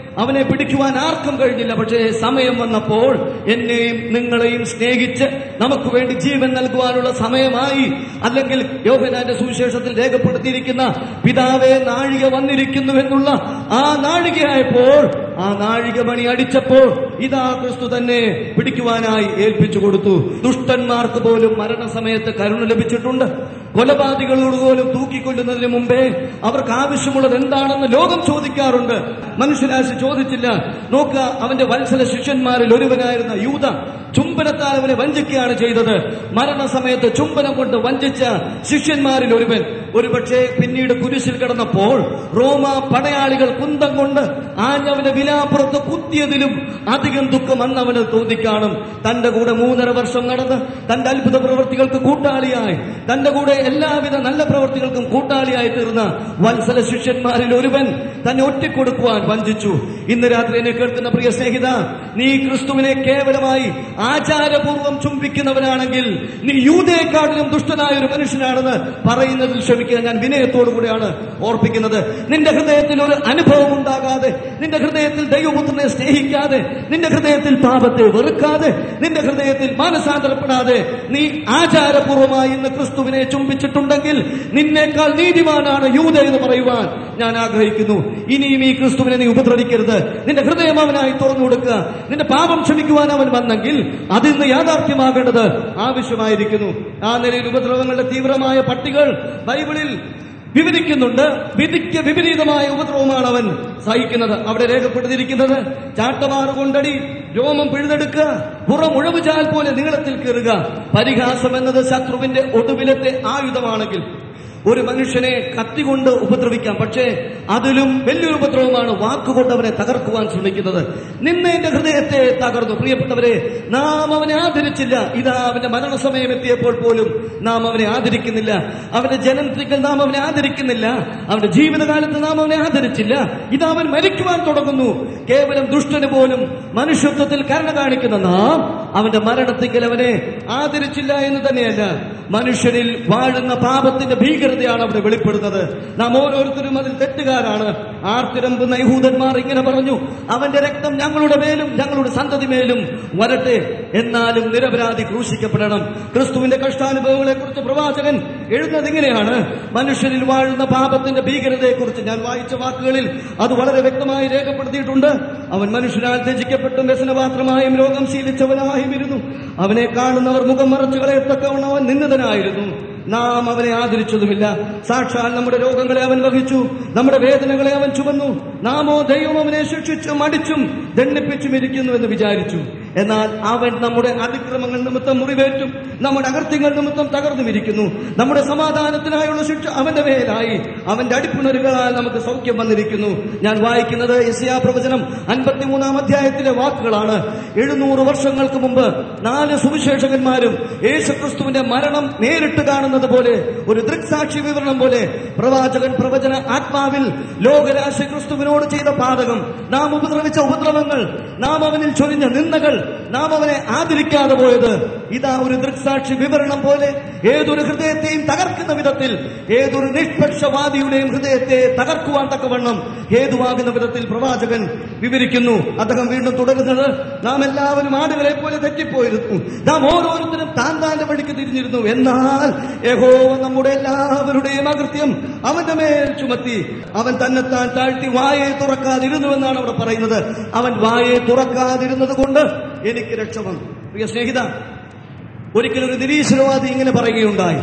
അവനെ പിടിക്കുവാൻ ആർക്കും കഴിഞ്ഞില്ല പക്ഷേ സമയം വന്നപ്പോൾ എന്നെയും നിങ്ങളെയും സ്നേഹിച്ച് നമുക്ക് വേണ്ടി ജീവൻ നൽകുവാനുള്ള സമയമായി അല്ലെങ്കിൽ യോഹനാന്റെ സുവിശേഷത്തിൽ രേഖപ്പെടുത്തിയിരിക്കുന്ന പിതാവേ നാഴിക വന്നിരിക്കുന്നു എന്നുള്ള ആ നാഴികയായപ്പോൾ ആ നാഴികമണി അടിച്ചപ്പോൾ ഇതാ ക്രിസ്തു തന്നെ പിടിക്കുവാനായി ഏൽപ്പിച്ചു കൊടുത്തു ദുഷ്ടന്മാർക്ക് പോലും മരണസമയത്ത് കരുണ ലഭിച്ചിട്ടുണ്ട് കൊലപാതകളോട് പോലും തൂക്കിക്കൊല്ലുന്നതിന് മുമ്പേ അവർക്ക് ആവശ്യമുള്ളത് എന്താണെന്ന് ലോകം ചോദിക്കാറുണ്ട് മനുഷ്യരാശി ചോദിച്ചില്ല നോക്കുക അവന്റെ വത്സല ശിഷ്യന്മാരിൽ ഒരുവനായിരുന്ന യൂത ചുംബനത്താൽ അവനെ വഞ്ചിക്കുകയാണ് ചെയ്തത് മരണസമയത്ത് ചുംബനം കൊണ്ട് വഞ്ചിച്ച ശിഷ്യന്മാരിൽ ഒരുവൻ ഒരുപക്ഷെ പിന്നീട് കുരിശിൽ കിടന്നപ്പോൾ റോമ പടയാളികൾ കുന്തം കൊണ്ട് ആഞ്ഞവന്റെ വിലാപ്പുറത്ത് കുത്തിയതിലും അധികം ദുഃഖം അന്ന് അവന് തോന്നിക്കാണും തന്റെ കൂടെ മൂന്നര വർഷം നടന്ന് തന്റെ അത്ഭുത പ്രവൃത്തികൾക്ക് കൂട്ടാളിയായി തന്റെ കൂടെ എല്ലാവിധ നല്ല പ്രവൃത്തികൾക്കും കൂട്ടാളിയായി തീർന്ന വത്സല ശിഷ്യന്മാരിൽ ഒരുവൻ തന്നെ ഒറ്റിക്കൊടുക്കുവാൻ വഞ്ചിച്ചു ഇന്ന് രാത്രി എന്നെ കേൾക്കുന്ന പ്രിയ സ്നേഹിത നീ ക്രിസ്തുവിനെ കേവലമായി ആചാരപൂർവം ചുംബിക്കുന്നവനാണെങ്കിൽ നീ യൂതയെക്കാട്ടിലും ദുഷ്ടനായ ഒരു മനുഷ്യനാണെന്ന് പറയുന്നതിൽ ക്ഷമിക്കുക ഞാൻ വിനയത്തോടു കൂടെയാണ് ഓർപ്പിക്കുന്നത് നിന്റെ ഹൃദയത്തിൽ ഒരു അനുഭവം ഉണ്ടാകാതെ നിന്റെ ഹൃദയത്തിൽ ദൈവപുത്രനെ സ്നേഹിക്കാതെ നിന്റെ ഹൃദയത്തിൽ പാപത്തെ വെറുക്കാതെ നിന്റെ ഹൃദയത്തിൽ മാനസാന്തരപ്പെടാതെ നീ ആചാരപൂർവമായി ഇന്ന് ക്രിസ്തുവിനെ ചുംബിച്ചിട്ടുണ്ടെങ്കിൽ നിന്നേക്കാൾ നീതിമാനാണ് യൂത എന്ന് പറയുവാൻ ഞാൻ ആഗ്രഹിക്കുന്നു ഇനിയും ഈ ക്രിസ്തുവിനെ നീ ഉപദ്രവിക്കരുത് നിന്റെ ഹൃദയം അവനായി തുറന്നു കൊടുക്കുക നിന്റെ പാപം ക്ഷമിക്കുവാൻ അവൻ വന്നെങ്കിൽ അതിന്ന് യാഥാർത്ഥ്യമാകേണ്ടത് ആവശ്യമായിരിക്കുന്നു ആ നിലയിൽ ഉപദ്രവങ്ങളുടെ തീവ്രമായ പട്ടികൾ ബൈബിളിൽ വിവരിക്കുന്നുണ്ട് വിധിക്ക് വിപരീതമായ ഉപദ്രവമാണ് അവൻ സഹിക്കുന്നത് അവിടെ രേഖപ്പെടുത്തിയിരിക്കുന്നത് ചാട്ടമാറ് കൊണ്ടടി രോമം പിഴുതെടുക്കുക പുറം ഉഴവുചാൽ പോലെ നീളത്തിൽ കയറുക പരിഹാസം എന്നത് ശത്രുവിന്റെ ഒടുവിലത്തെ ആയുധമാണെങ്കിൽ ഒരു മനുഷ്യനെ കത്തികൊണ്ട് ഉപദ്രവിക്കാം പക്ഷേ അതിലും വലിയൊരു ഉപദ്രവമാണ് വാക്കുകൊണ്ട് അവനെ തകർക്കുവാൻ ശ്രമിക്കുന്നത് നിന്നെ എന്റെ ഹൃദയത്തെ തകർന്നു പ്രിയപ്പെട്ടവരെ നാം അവനെ ആദരിച്ചില്ല ഇതാ അവന്റെ മരണസമയം എത്തിയപ്പോൾ പോലും നാം അവനെ ആദരിക്കുന്നില്ല അവന്റെ ജനനത്തിൽ നാം അവനെ ആദരിക്കുന്നില്ല അവന്റെ ജീവിതകാലത്ത് നാം അവനെ ആദരിച്ചില്ല ഇതാ അവൻ മരിക്കുവാൻ തുടങ്ങുന്നു കേവലം ദുഷ്ടന് പോലും മനുഷ്യത്വത്തിൽ കരുണ കാണിക്കുന്ന നാം അവന്റെ മരണത്തിൽ അവനെ ആദരിച്ചില്ല എന്ന് തന്നെയല്ല മനുഷ്യനിൽ വാഴുന്ന പാപത്തിന്റെ ഭീകരതയാണ് അവിടെ വെളിപ്പെടുന്നത് നാം ഓരോരുത്തരും അതിൽ തെറ്റുകാരാണ് ആർത്തിരമ്പുന്ന യഹൂദന്മാർ ഇങ്ങനെ പറഞ്ഞു അവന്റെ രക്തം ഞങ്ങളുടെ മേലും ഞങ്ങളുടെ സന്തതി മേലും വരട്ടെ എന്നാലും നിരപരാധി ക്രൂശിക്കപ്പെടണം ക്രിസ്തുവിന്റെ കഷ്ടാനുഭവങ്ങളെ കുറിച്ച് പ്രവാചകൻ എഴുതുന്നത് ഇങ്ങനെയാണ് മനുഷ്യരിൽ വാഴുന്ന പാപത്തിന്റെ ഭീകരതയെക്കുറിച്ച് ഞാൻ വായിച്ച വാക്കുകളിൽ അത് വളരെ വ്യക്തമായി രേഖപ്പെടുത്തിയിട്ടുണ്ട് അവൻ മനുഷ്യനാൽ ത്യജിക്കപ്പെട്ടും വ്യസനപാത്രമായും രോഗം ശീലിച്ചവനായും ഇരുന്നു അവനെ കാണുന്നവർ മുഖം മറച്ചു കളയത്തക്കവണ്ണം അവൻ നിന്ദിതനായിരുന്നു നാം അവനെ ആദരിച്ചതുമില്ല സാക്ഷാൽ നമ്മുടെ രോഗങ്ങളെ അവൻ വഹിച്ചു നമ്മുടെ വേദനകളെ അവൻ ചുമന്നു നാമോ ദൈവം അവനെ ശിക്ഷിച്ചും അടിച്ചും ദണ്ഡിപ്പിച്ചും ഇരിക്കുന്നു എന്ന് വിചാരിച്ചു എന്നാൽ അവൻ നമ്മുടെ അതിക്രമങ്ങൾ നിമിത്തം മുറിവേറ്റും നമ്മുടെ അകൃത്യങ്ങൾ നിമിത്തം തകർന്നും ഇരിക്കുന്നു നമ്മുടെ സമാധാനത്തിനായുള്ള ശിക്ഷ അവന്റെ മേലായി അവന്റെ അടിപ്പുണരുകളാൽ നമുക്ക് സൗഖ്യം വന്നിരിക്കുന്നു ഞാൻ വായിക്കുന്നത് യസിയാ പ്രവചനം അൻപത്തിമൂന്നാം അധ്യായത്തിലെ വാക്കുകളാണ് എഴുന്നൂറ് വർഷങ്ങൾക്ക് മുമ്പ് നാല് സുവിശേഷകന്മാരും യേശുക്രിസ്തുവിന്റെ മരണം നേരിട്ട് കാണുന്നത് പോലെ ഒരു ദൃക്സാക്ഷി വിവരണം പോലെ പ്രവാചകൻ പ്രവചന ആത്മാവിൽ ലോകരാശി ക്രിസ്തുവിനോട് ചെയ്ത പാതകം നാം ഉപദ്രവിച്ച ഉപദ്രവങ്ങൾ നാം അവനിൽ ചൊരിഞ്ഞ നിന്ദകൾ നാം അവനെ ആദരിക്കാതെ പോയത് ഇതാ ഒരു ദൃക്സാക്ഷി വിവരണം പോലെ ഏതൊരു ഹൃദയത്തെയും തകർക്കുന്ന വിധത്തിൽ ഏതൊരു നിഷ്പക്ഷവാദിയുടെയും ഹൃദയത്തെ തകർക്കുവാൻ തക്കവണ്ണം ഹേതുവാകുന്ന വിധത്തിൽ പ്രവാചകൻ വിവരിക്കുന്നു അദ്ദേഹം വീണ്ടും തുടരുന്നത് നാം എല്ലാവരും ആടുകളെ പോലെ തെറ്റിപ്പോയിരുന്നു നാം ഓരോരുത്തരും താൻ താന്റെ വഴിക്ക് തിരിഞ്ഞിരുന്നു എന്നാൽ യഹോവ നമ്മുടെ എല്ലാവരുടെയും അകൃത്യം അവന്റെ മേൽ ചുമത്തി അവൻ തന്നെത്താൻ താഴ്ത്തി വായെ തുറക്കാതിരുന്നു എന്നാണ് അവിടെ പറയുന്നത് അവൻ വായെ തുറക്കാതിരുന്നത് കൊണ്ട് എനിക്ക് രക്ഷ വന്നു പ്രിയ സ്നേഹിത ഒരിക്കലൊരു നിരീശ്വരവാദി ഇങ്ങനെ പറയുകയുണ്ടായി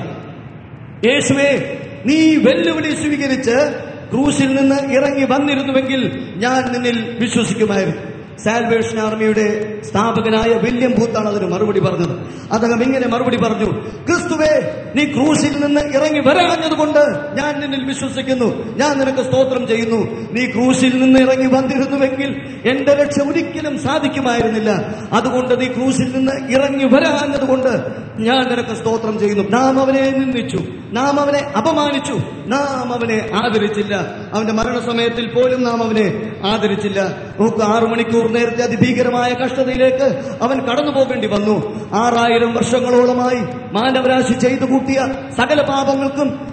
യേശുവേ നീ വെല്ലുവിളി സ്വീകരിച്ച് ക്രൂശിൽ നിന്ന് ഇറങ്ങി വന്നിരുന്നുവെങ്കിൽ ഞാൻ നിന്നിൽ വിശ്വസിക്കുമായിരുന്നു സാൽവേഷൻ ആർമിയുടെ സ്ഥാപകനായ വില്യം ബൂത്താണ് അതിന് മറുപടി പറഞ്ഞത് അദ്ദേഹം ഇങ്ങനെ മറുപടി പറഞ്ഞു ക്രിസ്തുവേ നീ ക്രൂശിൽ നിന്ന് ഇറങ്ങി വരാഞ്ഞതുകൊണ്ട് ഞാൻ നിന്നിൽ വിശ്വസിക്കുന്നു ഞാൻ നിനക്ക് സ്തോത്രം ചെയ്യുന്നു നീ ക്രൂശിൽ നിന്ന് ഇറങ്ങി വന്നിരുന്നുവെങ്കിൽ എന്റെ രക്ഷ ഒരിക്കലും സാധിക്കുമായിരുന്നില്ല അതുകൊണ്ട് നീ ക്രൂശിൽ നിന്ന് ഇറങ്ങി വരാഞ്ഞതുകൊണ്ട് ഞാൻ നിനക്ക് സ്തോത്രം ചെയ്യുന്നു നാം അവനെ നിന്ദിച്ചു നാം അവനെ അപമാനിച്ചു നാം അവനെ ആദരിച്ചില്ല അവന്റെ മരണസമയത്തിൽ പോലും നാം അവനെ ആദരിച്ചില്ല നോക്ക് ആറു മണിക്കൂർ നേരത്തെ അതിഭീകരമായ കഷ്ടതയിലേക്ക് അവൻ കടന്നു പോകേണ്ടി വന്നു ആറായിരം വർഷങ്ങളോളമായി മാനവരാശി ചെയ്തു കൂട്ടിയ സകല പാപങ്ങൾക്കും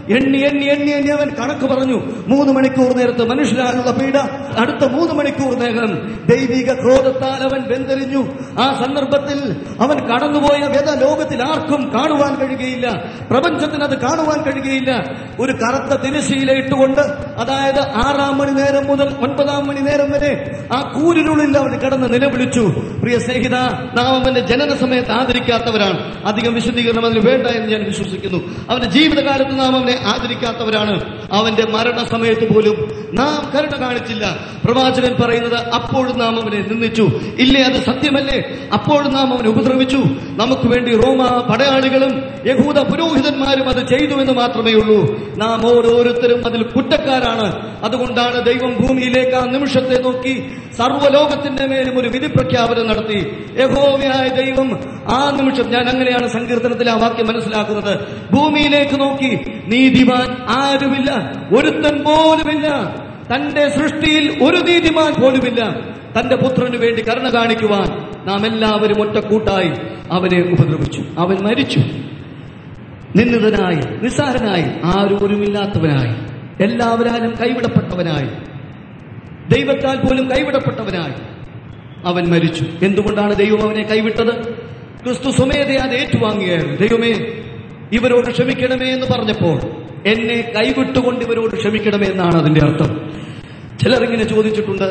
എണ്ണി എണ്ണി എണ്ണി എണ്ണി അവൻ കണക്ക് പറഞ്ഞു മൂന്ന് മണിക്കൂർ നേരത്ത് മനുഷ്യരാലുള്ള പീഡ അടുത്ത മൂന്ന് മണിക്കൂർ നേരം ദൈവിക ക്രോധത്താൽ അവൻ വെന്തരിഞ്ഞു ആ സന്ദർഭത്തിൽ അവൻ കടന്നുപോയ വ്യത ലോകത്തിൽ ആർക്കും കാണുവാൻ കഴിയുകയില്ല പ്രപഞ്ചത്തിന് അത് കാണുവാൻ കഴിയുകയില്ല ഒരു കറുത്ത തിരശീല ഇട്ടുകൊണ്ട് അതായത് ആറാം മണി നേരം മുതൽ ഒൻപതാം മണി നേരം വരെ ആ കൂരിനുള്ളിൽ അവൻ കടന്ന് നിലവിളിച്ചു പ്രിയ സ്നേഹിത നാം അവന്റെ ജനന സമയത്ത് ആദരിക്കാത്തവരാണ് അധികം വിശദീകരണം അതിന് വേണ്ട എന്ന് ഞാൻ വിശ്വസിക്കുന്നു അവന്റെ ജീവിതകാലത്ത് നാം അവനെ ആദരിക്കാത്തവരാണ് അവന്റെ മരണ സമയത്ത് പോലും നാം കരുണ കാണിച്ചില്ല പ്രവാചകൻ പറയുന്നത് അപ്പോഴും നാം അവനെ നിന്ദിച്ചു ഇല്ലേ അത് സത്യമല്ലേ അപ്പോഴും നാം അവനെ ഉപദ്രവിച്ചു നമുക്ക് വേണ്ടി റോമ പടയാളികളും യഹൂദ പുരോഹിതന്മാരും അത് ചെയ്തു എന്ന് മാത്രമേ ഉള്ളൂ നാം ഓരോരുത്തരും അതിൽ കുറ്റക്കാരാണ് അതുകൊണ്ടാണ് ദൈവം ഭൂമിയിലേക്ക് ആ നിമിഷത്തെ നോക്കി സർവ്വലോകത്തിന്റെ മേലും ഒരു വിധി പ്രഖ്യാപനം നടത്തി യഹോവയായ ദൈവം ആ നിമിഷം ഞാൻ അങ്ങനെയാണ് സങ്കീർത്തനത്തിൽ ആ വാക്യം മനസ്സിലാക്കുന്നത് ഭൂമിയിലേക്ക് നോക്കി നീതിമാൻ ആരുമില്ല ഒരുത്തൻ പോലുമില്ല തന്റെ സൃഷ്ടിയിൽ ഒരു നീതിമാൻ പോലുമില്ല തന്റെ പുത്രന് വേണ്ടി കരുണ കാണിക്കുവാൻ നാം എല്ലാവരും ഒറ്റക്കൂട്ടായി അവനെ ഉപദ്രവിച്ചു അവൻ മരിച്ചു നിന്ദിതനായി നിസ്സാരനായി ആരോരുമില്ലാത്തവനായി എല്ലാവരാലും കൈവിടപ്പെട്ടവനായി ദൈവത്താൽ പോലും കൈവിടപ്പെട്ടവനായി അവൻ മരിച്ചു എന്തുകൊണ്ടാണ് ദൈവം അവനെ കൈവിട്ടത് ക്രിസ്തു സ്വമേധയെ അത് ഏറ്റുവാങ്ങിയായിരുന്നു ദൈവമേ ഇവരോട് ക്ഷമിക്കണമേ എന്ന് പറഞ്ഞപ്പോൾ എന്നെ കൈവിട്ടുകൊണ്ട് ഇവരോട് ക്ഷമിക്കണമേ എന്നാണ് അതിന്റെ അർത്ഥം ചിലർ ഇങ്ങനെ ചോദിച്ചിട്ടുണ്ട്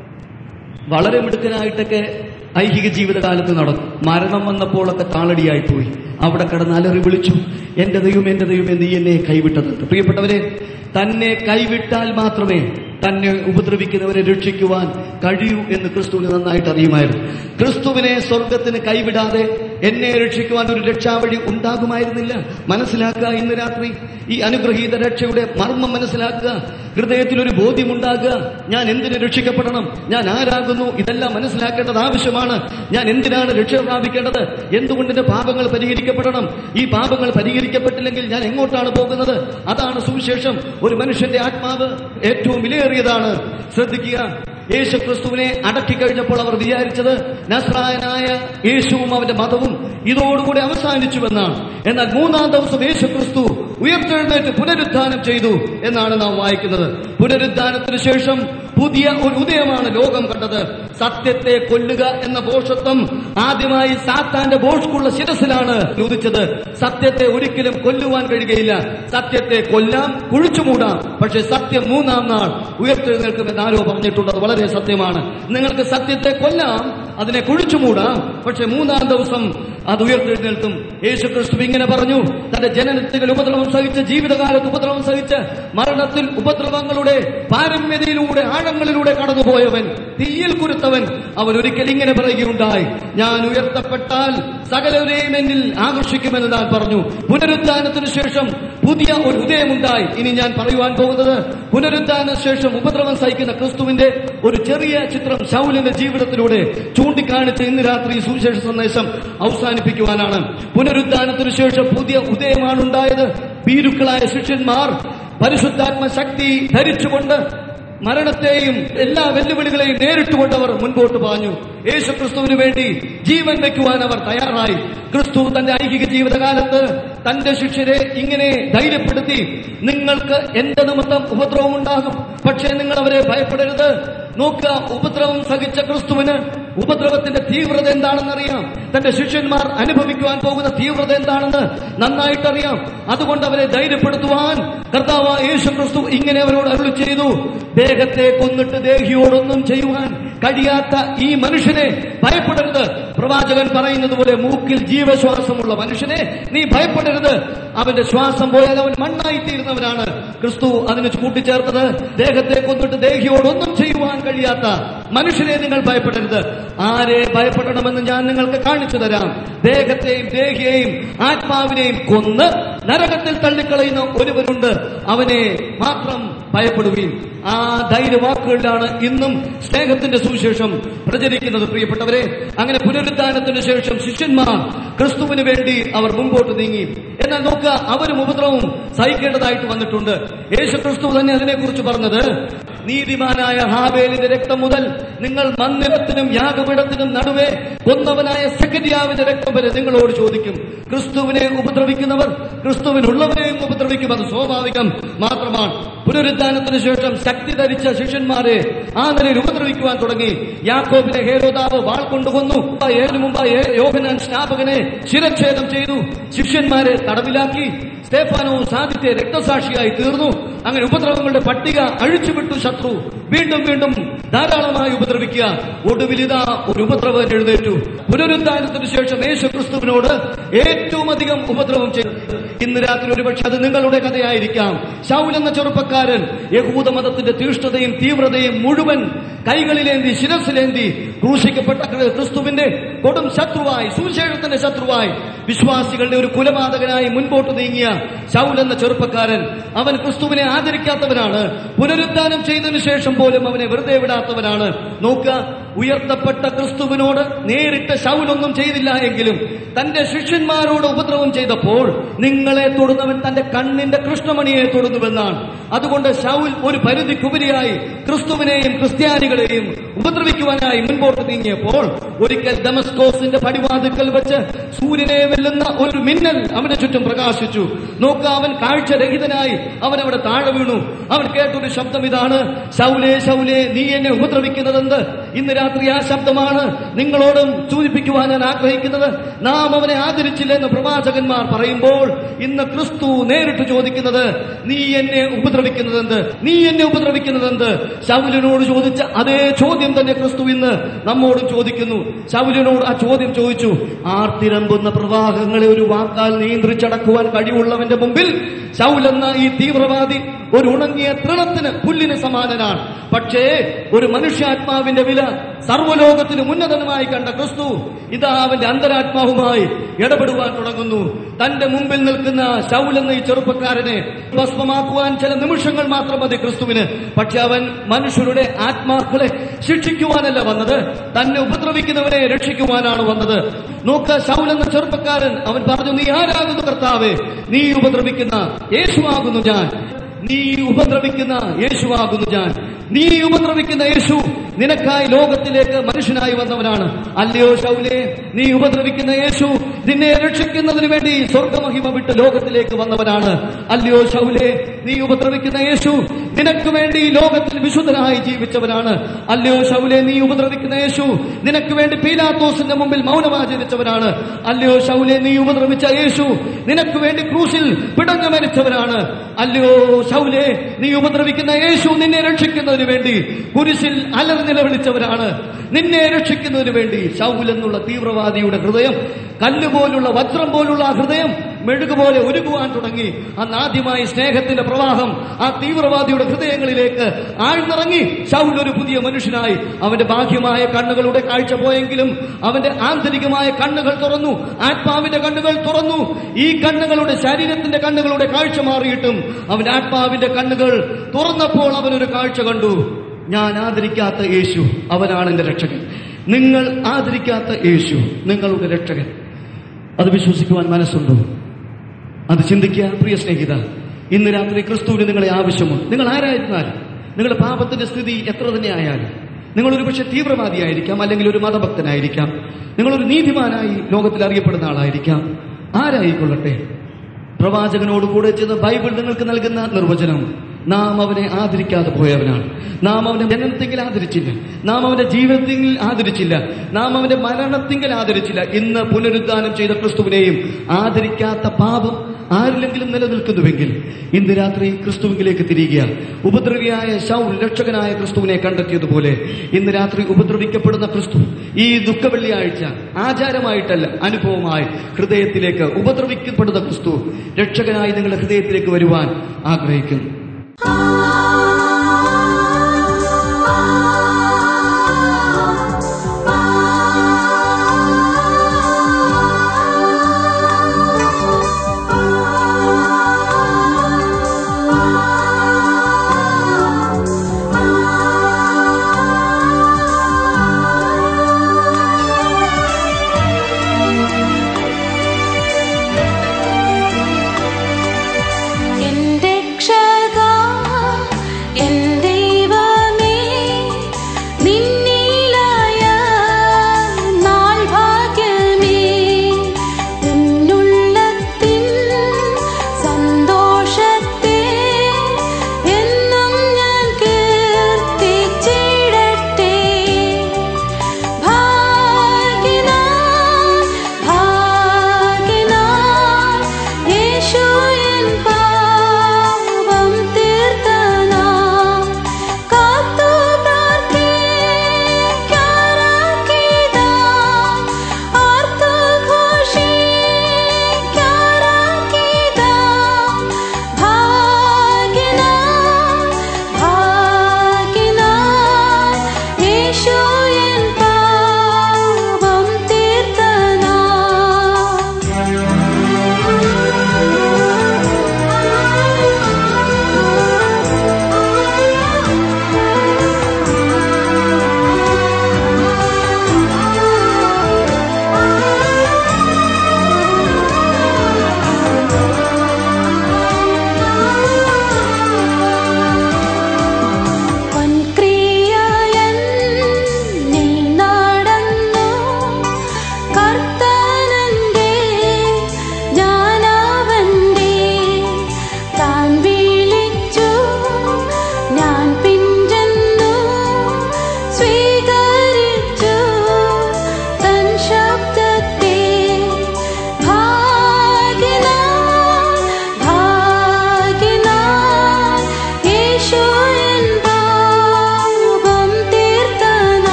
വളരെ മിടുക്കനായിട്ടൊക്കെ ഐഹിക ജീവിതകാലത്ത് നടന്നു മരണം വന്നപ്പോഴൊക്കെ താളടിയായി പോയി അവിടെ കിടന്ന് അലറി വിളിച്ചു എന്റെ ദൈവം എന്റെ ദൈവമേ നീ എന്നെ കൈവിട്ടത് പ്രിയപ്പെട്ടവരെ തന്നെ കൈവിട്ടാൽ മാത്രമേ തന്നെ ഉപദ്രവിക്കുന്നവരെ രക്ഷിക്കുവാൻ കഴിയൂ എന്ന് ക്രിസ്തുവിന് നന്നായിട്ട് അറിയുമായിരുന്നു ക്രിസ്തുവിനെ സ്വർഗത്തിന് കൈവിടാതെ എന്നെ രക്ഷിക്കുവാൻ ഒരു രക്ഷാവഴി ഉണ്ടാകുമായിരുന്നില്ല മനസ്സിലാക്കുക ഇന്ന് രാത്രി ഈ അനുഗ്രഹീത രക്ഷയുടെ മർമ്മം മനസ്സിലാക്കുക ഹൃദയത്തിൽ ഒരു ബോധ്യമുണ്ടാകുക ഞാൻ എന്തിന് രക്ഷിക്കപ്പെടണം ഞാൻ ആരാകുന്നു ഇതെല്ലാം മനസ്സിലാക്കേണ്ടത് ആവശ്യമാണ് ഞാൻ എന്തിനാണ് രക്ഷ പ്രാപിക്കേണ്ടത് എന്തുകൊണ്ട് എന്റെ പാപങ്ങൾ പരിഹരിക്കപ്പെടണം ഈ പാപങ്ങൾ പരിഹരിക്കപ്പെട്ടില്ലെങ്കിൽ ഞാൻ എങ്ങോട്ടാണ് പോകുന്നത് അതാണ് സുവിശേഷം ഒരു മനുഷ്യന്റെ ആത്മാവ് ഏറ്റവും വിലയേറിയതാണ് ശ്രദ്ധിക്കുക യേശു ക്രിസ്തുവിനെ അടക്കി കഴിഞ്ഞപ്പോൾ അവർ വിചാരിച്ചത് നസ്രായനായ യേശുവും അവന്റെ മതവും ഇതോടുകൂടി അവസാനിച്ചുവെന്നാണ് എന്നാൽ മൂന്നാം ദിവസം യേശു ക്രിസ്തു ഉയർത്തെഴുന്നേറ്റ് പുനരുദ്ധാനം ചെയ്തു എന്നാണ് നാം വായിക്കുന്നത് പുനരുദ്ധാനത്തിന് ശേഷം പുതിയ ഒരു ഉദയമാണ് ലോകം കണ്ടത് സത്യത്തെ കൊല്ലുക എന്ന ഭോഷത്വം ആദ്യമായി സാത്താന്റെ ഭോഷ്കുള്ള ശിരസിലാണ് ഉദിച്ചത് സത്യത്തെ ഒരിക്കലും കൊല്ലുവാൻ കഴിയുകയില്ല സത്യത്തെ കൊല്ലാം കുഴിച്ചു മൂടാം പക്ഷെ സത്യം മൂന്നാം നാൾ ഉയർത്തെഴുന്നേൽക്കുമെന്ന് ആരോ പറഞ്ഞിട്ടുണ്ട് അത് വളരെ സത്യമാണ് നിങ്ങൾക്ക് സത്യത്തെ കൊല്ലാം അതിനെ കുഴിച്ചു മൂടാം പക്ഷെ മൂന്നാം ദിവസം അത് ഉയർത്തെഴുന്നേൽക്കും യേശു ക്രിസ്തു ഇങ്ങനെ പറഞ്ഞു തന്റെ ജനനത്തിൽ ഉപദ്രവം സഹിച്ച് ജീവിതകാലത്ത് ഉപദ്രവം സഹിച്ച് മരണത്തിൽ ഉപദ്രവങ്ങളുടെ പാരമ്യതയിലൂടെ ആഴങ്ങളിലൂടെ കടന്നുപോയവൻ തീയിൽ കുരുത്തവൻ അവൻ ഒരിക്കൽ ഇങ്ങനെ പറയുകയുണ്ടായി ഞാൻ ഉയർത്തപ്പെട്ടാൽ സകലവരെയും എന്നിൽ ആകർഷിക്കുമെന്ന് താൻ പറഞ്ഞു പുനരുദ്ധാനത്തിന് ശേഷം പുതിയ ഒരു ഉദയമുണ്ടായി ഇനി ഞാൻ പറയുവാൻ പോകുന്നത് പുനരുദ്ധാന ശേഷം ഉപദ്രവം സഹിക്കുന്ന ക്രിസ്തുവിന്റെ ഒരു ചെറിയ ചിത്രം ശൗലിന്റെ ജീവിതത്തിലൂടെ ചൂണ്ടിക്കാണിച്ച് ഇന്ന് രാത്രി സുവിശേഷ സന്ദേശം അവസാനിപ്പിക്കുവാനാണ് പുനരുദ്ധാനത്തിനു ശേഷം പുതിയ ഉദയമാണ് ഉണ്ടായത് ഭീരുക്കളായ ശിഷ്യന്മാർ പരിശുദ്ധാത്മ ശക്തി ധരിച്ചുകൊണ്ട് മരണത്തെയും എല്ലാ വെല്ലുവിളികളെയും നേരിട്ടുകൊണ്ട് അവർ മുൻപോട്ട് പാഞ്ഞു യേശു ക്രിസ്തുവിന് വേണ്ടി ജീവൻ വെക്കുവാൻ അവർ തയ്യാറായി ക്രിസ്തു തന്റെ ഐഹിക ജീവിതകാലത്ത് തന്റെ ശിഷ്യരെ ഇങ്ങനെ ധൈര്യപ്പെടുത്തി നിങ്ങൾക്ക് എന്റെ നിമിത്തം ഉപദ്രവം ഉണ്ടാകും പക്ഷേ നിങ്ങൾ അവരെ ഭയപ്പെടരുത് നോക്കുക ഉപദ്രവം സഹിച്ച ക്രിസ്തുവിന് ഉപദ്രവത്തിന്റെ തീവ്രത എന്താണെന്നറിയാം തന്റെ ശിഷ്യന്മാർ അനുഭവിക്കുവാൻ പോകുന്ന തീവ്രത എന്താണെന്ന് നന്നായിട്ടറിയാം അതുകൊണ്ട് അവരെ ധൈര്യപ്പെടുത്തുവാൻ കർത്താവ് യേശു ക്രിസ്തു ഇങ്ങനെ അവരോട് അരുളി ചെയ്തു ദേഹത്തെ കൊന്നിട്ട് ദേഹിയോടൊന്നും ചെയ്യുവാൻ കഴിയാത്ത ഈ മനുഷ്യനെ ഭയപ്പെടരുത് പ്രവാചകൻ പറയുന്നത് പോലെ മൂക്കിൽ ജീവശ്വാസമുള്ള മനുഷ്യനെ നീ ഭയപ്പെടരുത് അവന്റെ ശ്വാസം പോയാൽ അവൻ മണ്ണായി തീരുന്നവനാണ് ക്രിസ്തു അതിന് കൂട്ടിച്ചേർത്തത് ദേഹത്തെ കൊന്നിട്ട് ദേഹിയോടൊന്നും ചെയ്യുവാൻ കഴിയാത്ത മനുഷ്യനെ നിങ്ങൾ ഭയപ്പെടരുത് ആരെ ഭയപ്പെടണമെന്ന് ഞാൻ നിങ്ങൾക്ക് കാണിച്ചു തരാം ദേഹത്തെയും ദേഹിയെയും ആത്മാവിനെയും കൊന്ന് നരകത്തിൽ തള്ളിക്കളയുന്ന ഒരുവരുണ്ട് അവനെ മാത്രം ഭയപ്പെടുവീൻ ആ ധൈര്യവാക്കുകളിലാണ് ഇന്നും സ്നേഹത്തിന്റെ സുവിശേഷം പ്രചരിക്കുന്നത് പ്രിയപ്പെട്ടവരെ അങ്ങനെ പുനരുദ്ധാനത്തിന് ശേഷം ശിഷ്യന്മാർ ക്രിസ്തുവിന് വേണ്ടി അവർ മുമ്പോട്ട് നീങ്ങി എന്നാൽ നോക്കുക അവരും ഉപദ്രവവും സഹിക്കേണ്ടതായിട്ട് വന്നിട്ടുണ്ട് യേശു ക്രിസ്തു തന്നെ അതിനെക്കുറിച്ച് പറഞ്ഞത് നീതിമാനായ ഹാബേലിന്റെ രക്തം മുതൽ നിങ്ങൾ മന്ദിരത്തിനും യാഗപീഠത്തിനും നടുവേ കൊന്നവനായ സെക്രട്ടിയാവിന്റെ രക്തം വരെ നിങ്ങളോട് ചോദിക്കും ക്രിസ്തുവിനെ ഉപദ്രവിക്കുന്നവർ ക്രിസ്തുവിനുള്ളവരെയും ഉപദ്രവിക്കും അത് സ്വാഭാവികം മാത്രമാണ് പുനരുദ്ധാനത്തിന് ശേഷം ശക്തി ധരിച്ച ശിഷ്യന്മാരെ ആ നിലയിൽ ഉപദ്രവിക്കുവാൻ തുടങ്ങി യാക്കോബിനെ ഹേരോദാവ് വാൾ കൊണ്ടുകൊന്നു ഏതിനു മുമ്പ് ഏ- യോഹന്നാൻ സ്നാപകനെ ശിരച്ഛേദം ചെയ്തു ശിഷ്യന്മാരെ തടവിലാക്കി സ്തേഫാനോ സാധിത്തെ രക്തസാക്ഷിയായി തീർന്നു അങ്ങനെ ഉപദ്രവങ്ങളുടെ പട്ടിക അഴിച്ചുവിട്ടു ശത്രു വീണ്ടും വീണ്ടും ധാരാളമായി ഉപദ്രവിക്കുക ഒടുവിൽ ഇതാ ഒരു ഉപദ്രവം എഴുന്നേറ്റു പുനരുദ്ധാനത്തിന് ശേഷം യേശു ക്രിസ്തുവിനോട് ഏറ്റവും അധികം ഉപദ്രവം ചെയ്തു ഇന്ന് രാത്രി ഒരുപക്ഷെ അത് നിങ്ങളുടെ കഥയായിരിക്കാം ശൗൽ എന്ന ചെറുപ്പക്കാരൻ യഹൂദ മതത്തിന്റെ തീഷ്ണതയും തീവ്രതയും മുഴുവൻ കൈകളിലേന്തി ശിരസിലേന്തി ക്രൂശിക്കപ്പെട്ട ക്രി- ക്രിസ്തുവിന്റെ കൊടും ശത്രുവായി സുവിശേഷത്തിന്റെ ശത്രുവായി വിശ്വാസികളുടെ ഒരു കുലപാതകനായി മുൻപോട്ട് നീങ്ങിയ ശൗൽ എന്ന ചെറുപ്പക്കാരൻ അവൻ ക്രിസ്തുവിനെ ആദരിക്കാത്തവനാണ് പുനരുദ്ധാനം ചെയ്തതിനു ശേഷം പോലും അവനെ വെറുതെ വിടാത്തവനാണ് നോക്കുക ഉയർത്തപ്പെട്ട ക്രിസ്തുവിനോട് നേരിട്ട് ശൗലൊന്നും ചെയ്തില്ല എങ്കിലും തന്റെ ശിഷ്യന്മാരോട് ഉപദ്രവം ചെയ്തപ്പോൾ നിങ്ങളെ തൊടുന്നവൻ തന്റെ കണ്ണിന്റെ കൃഷ്ണമണിയെ തൊടുന്നുവെന്നാണ് അതുകൊണ്ട് ശൗൽ ഒരു പരിധിക്കുപരിയായി ക്രിസ്തുവിനെയും ക്രിസ്ത്യാനികളെയും ഉപദ്രവിക്കുവാനായി മുൻപോട്ട് നീങ്ങിയപ്പോൾ ഒരിക്കൽ ഡമസ്കോസിന്റെ പടിവാതിക്കൽ വെച്ച് സൂര്യനെ വെല്ലുന്ന ഒരു മിന്നൽ അവന്റെ ചുറ്റും പ്രകാശിച്ചു നോക്കുക അവൻ കാഴ്ചരഹിതനായി അവൻ അവിടെ താഴെ വീണു അവൻ കേട്ടൊരു ശബ്ദം ഇതാണ് ശൗലേ ശൗലേ നീ എന്നെ ഉപദ്രവിക്കുന്നതെന്ത് ഇന്ന് രാത്രി ആ ശബ്ദമാണ് നിങ്ങളോടും സൂചിപ്പിക്കുവാൻ ഞാൻ ആഗ്രഹിക്കുന്നത് നാം അവനെ ആദരിച്ചില്ല എന്ന് പ്രവാചകന്മാർ പറയുമ്പോൾ ഇന്ന് ക്രിസ്തു നേരിട്ട് ചോദിക്കുന്നത് നീ എന്നെ ഉപദ്രവിക്കുന്നതെന്ത് നീ എന്നെ ഉപദ്രവിക്കുന്നതെന്ത് ശൗലിനോട് ചോദിച്ച അതേ ചോദ്യം തന്നെ ക്രിസ്തു ഇന്ന് നമ്മോട് ചോദിക്കുന്നു ശൗലിനോട് ആ ചോദ്യം ചോദിച്ചു ആർത്തിരമ്പുന്ന പ്രവാഹങ്ങളെ ഒരു വാക്കാൽ നിയന്ത്രിച്ചടക്കുവാൻ കഴിവുള്ളവന്റെ മുമ്പിൽ ശൗൽ എന്ന ഈ തീവ്രവാദി ഒരു ഉണങ്ങിയ തൃണത്തിന് പുല്ലിന് സമാനനാണ് പക്ഷേ ഒരു മനുഷ്യാത്മാവിന്റെ വില സർവ്വലോകത്തിന് ഉന്നതമായി കണ്ട ക്രിസ്തു ഇതാ അവന്റെ അന്തരാത്മാവുമായി ഇടപെടുവാൻ തുടങ്ങുന്നു തന്റെ മുമ്പിൽ നിൽക്കുന്ന ശൗൽ എന്ന ഈ ചെറുപ്പക്കാരനെ ഭസ്മമാക്കുവാൻ ചില നിമിഷങ്ങൾ മാത്രം മതി ക്രിസ്തുവിന് പക്ഷെ അവൻ മനുഷ്യരുടെ ആത്മാക്കളെ ശിക്ഷിക്കുവാനല്ല വന്നത് തന്നെ ഉപദ്രവിക്കുന്നവരെ രക്ഷിക്കുവാനാണ് വന്നത് നോക്ക ശൗൽ എന്ന ചെറുപ്പക്കാരൻ അവൻ പറഞ്ഞു നീ ആരാകുന്നു കർത്താവേ നീ ഉപദ്രവിക്കുന്ന യേശുവാകുന്നു ഞാൻ നീ ഉപദ്രവിക്കുന്ന യേശുവാകുന്നു ഞാൻ നീ ഉപദ്രവിക്കുന്ന യേശു നിനക്കായി ലോകത്തിലേക്ക് മനുഷ്യനായി വന്നവനാണ് അല്ലയോ ശൗലേ നീ ഉപദ്രവിക്കുന്ന യേശു നിന്നെ രക്ഷിക്കുന്നതിന് വേണ്ടി സ്വർഗമഹിമ വിട്ട് ലോകത്തിലേക്ക് വന്നവനാണ് അല്ലയോ ശൗലേ നീ ഉപദ്രവിക്കുന്ന യേശു നിനക്ക് വേണ്ടി ലോകത്തിൽ വിശുദ്ധനായി ജീവിച്ചവനാണ് അല്ലയോ ശൗലേ നീ ഉപദ്രവിക്കുന്ന യേശു നിനക്ക് വേണ്ടി പീലാത്തോസിന്റെ മുമ്പിൽ മൗനമാചരിച്ചവനാണ് അല്ലയോ ശൗലേ നീ ഉപദ്രവിച്ച യേശു നിനക്ക് വേണ്ടി ക്രൂശിൽ പിടഞ്ഞു മരിച്ചവനാണ് അല്ലയോ ശൗലേ നീ ഉപദ്രവിക്കുന്ന യേശു നിന്നെ രക്ഷിക്കുന്നതിന് വേണ്ടി കുരിശിൽ അലറി നിലവിളിച്ചവരാണ് നിന്നെ രക്ഷിക്കുന്നതിന് വേണ്ടി ശൗൽ എന്നുള്ള തീവ്രവാദിയുടെ ഹൃദയം കല്ലുപോലുള്ള വജ്രം പോലുള്ള ആ ഹൃദയം മെഴുകുപോലെ ഒരുകുവാൻ തുടങ്ങി അന്ന് ആദ്യമായി സ്നേഹത്തിന്റെ പ്രവാഹം ആ തീവ്രവാദിയുടെ ഹൃദയങ്ങളിലേക്ക് ആഴ്ന്നിറങ്ങി ശൗൽ ഒരു പുതിയ മനുഷ്യനായി അവന്റെ ബാഹ്യമായ കണ്ണുകളുടെ കാഴ്ച പോയെങ്കിലും അവന്റെ ആന്തരികമായ കണ്ണുകൾ തുറന്നു ആത്മാവിന്റെ കണ്ണുകൾ തുറന്നു ഈ കണ്ണുകളുടെ ശരീരത്തിന്റെ കണ്ണുകളുടെ കാഴ്ച മാറിയിട്ടും അവന്റെ ആത്മാവിന്റെ കണ്ണുകൾ തുറന്നപ്പോൾ അവനൊരു കാഴ്ച കണ്ടു ഞാൻ ആദരിക്കാത്ത യേശു അവനാണ് എന്റെ രക്ഷകൻ നിങ്ങൾ ആദരിക്കാത്ത യേശു നിങ്ങളുടെ രക്ഷകൻ അത് വിശ്വസിക്കുവാൻ മനസ്സുണ്ടോ അത് ചിന്തിക്കുക പ്രിയ സ്നേഹിത ഇന്ന് രാത്രി ക്രിസ്തുവിന് നിങ്ങളെ ആവശ്യമുണ്ട് നിങ്ങൾ ആരായിരുന്നാലും നിങ്ങളുടെ പാപത്തിന്റെ സ്ഥിതി എത്ര തന്നെ ആയാലും നിങ്ങൾ ഒരു പക്ഷെ തീവ്രവാദിയായിരിക്കാം അല്ലെങ്കിൽ ഒരു മതഭക്തനായിരിക്കാം നിങ്ങളൊരു നീതിമാനായി ലോകത്തിൽ അറിയപ്പെടുന്ന ആളായിരിക്കാം ആരായിക്കൊള്ളട്ടെ പ്രവാചകനോട് കൂടെ ചെന്ന് ബൈബിൾ നിങ്ങൾക്ക് നൽകുന്ന നിർവചനം നാം അവനെ ആദരിക്കാതെ പോയവനാണ് നാം അവന്റെ ജനനത്തെങ്കിൽ ആദരിച്ചില്ല നാം അവന്റെ ജീവിതത്തിൽ ആദരിച്ചില്ല നാം അവന്റെ മരണത്തെങ്കിൽ ആദരിച്ചില്ല ഇന്ന് പുനരുദ്ധാനം ചെയ്ത ക്രിസ്തുവിനെയും ആദരിക്കാത്ത പാപം ആരിലെങ്കിലും നിലനിൽക്കുന്നുവെങ്കിൽ ഇന്ന് രാത്രി ക്രിസ്തുവിലേക്ക് തിരികുക ഉപദ്രവിയായ ശൗൽ രക്ഷകനായ ക്രിസ്തുവിനെ കണ്ടെത്തിയതുപോലെ ഇന്ന് രാത്രി ഉപദ്രവിക്കപ്പെടുന്ന ക്രിസ്തു ഈ ദുഃഖ വെള്ളിയാഴ്ച ആചാരമായിട്ടല്ല അനുഭവമായി ഹൃദയത്തിലേക്ക് ഉപദ്രവിക്കപ്പെടുന്ന ക്രിസ്തു രക്ഷകനായി നിങ്ങളുടെ ഹൃദയത്തിലേക്ക് വരുവാൻ ആഗ്രഹിക്കുന്നു എന്റെ രക്ഷകാ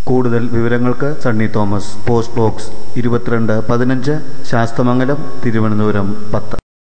കൂടുതൽ വിവരങ്ങൾക്ക് സണ്ണി തോമസ് പോസ്റ്റ് ബോക്സ് ഇരുപത്തിരണ്ട് പതിനഞ്ച് ശാസ്തമംഗലം തിരുവനന്തപുരം പത്ത്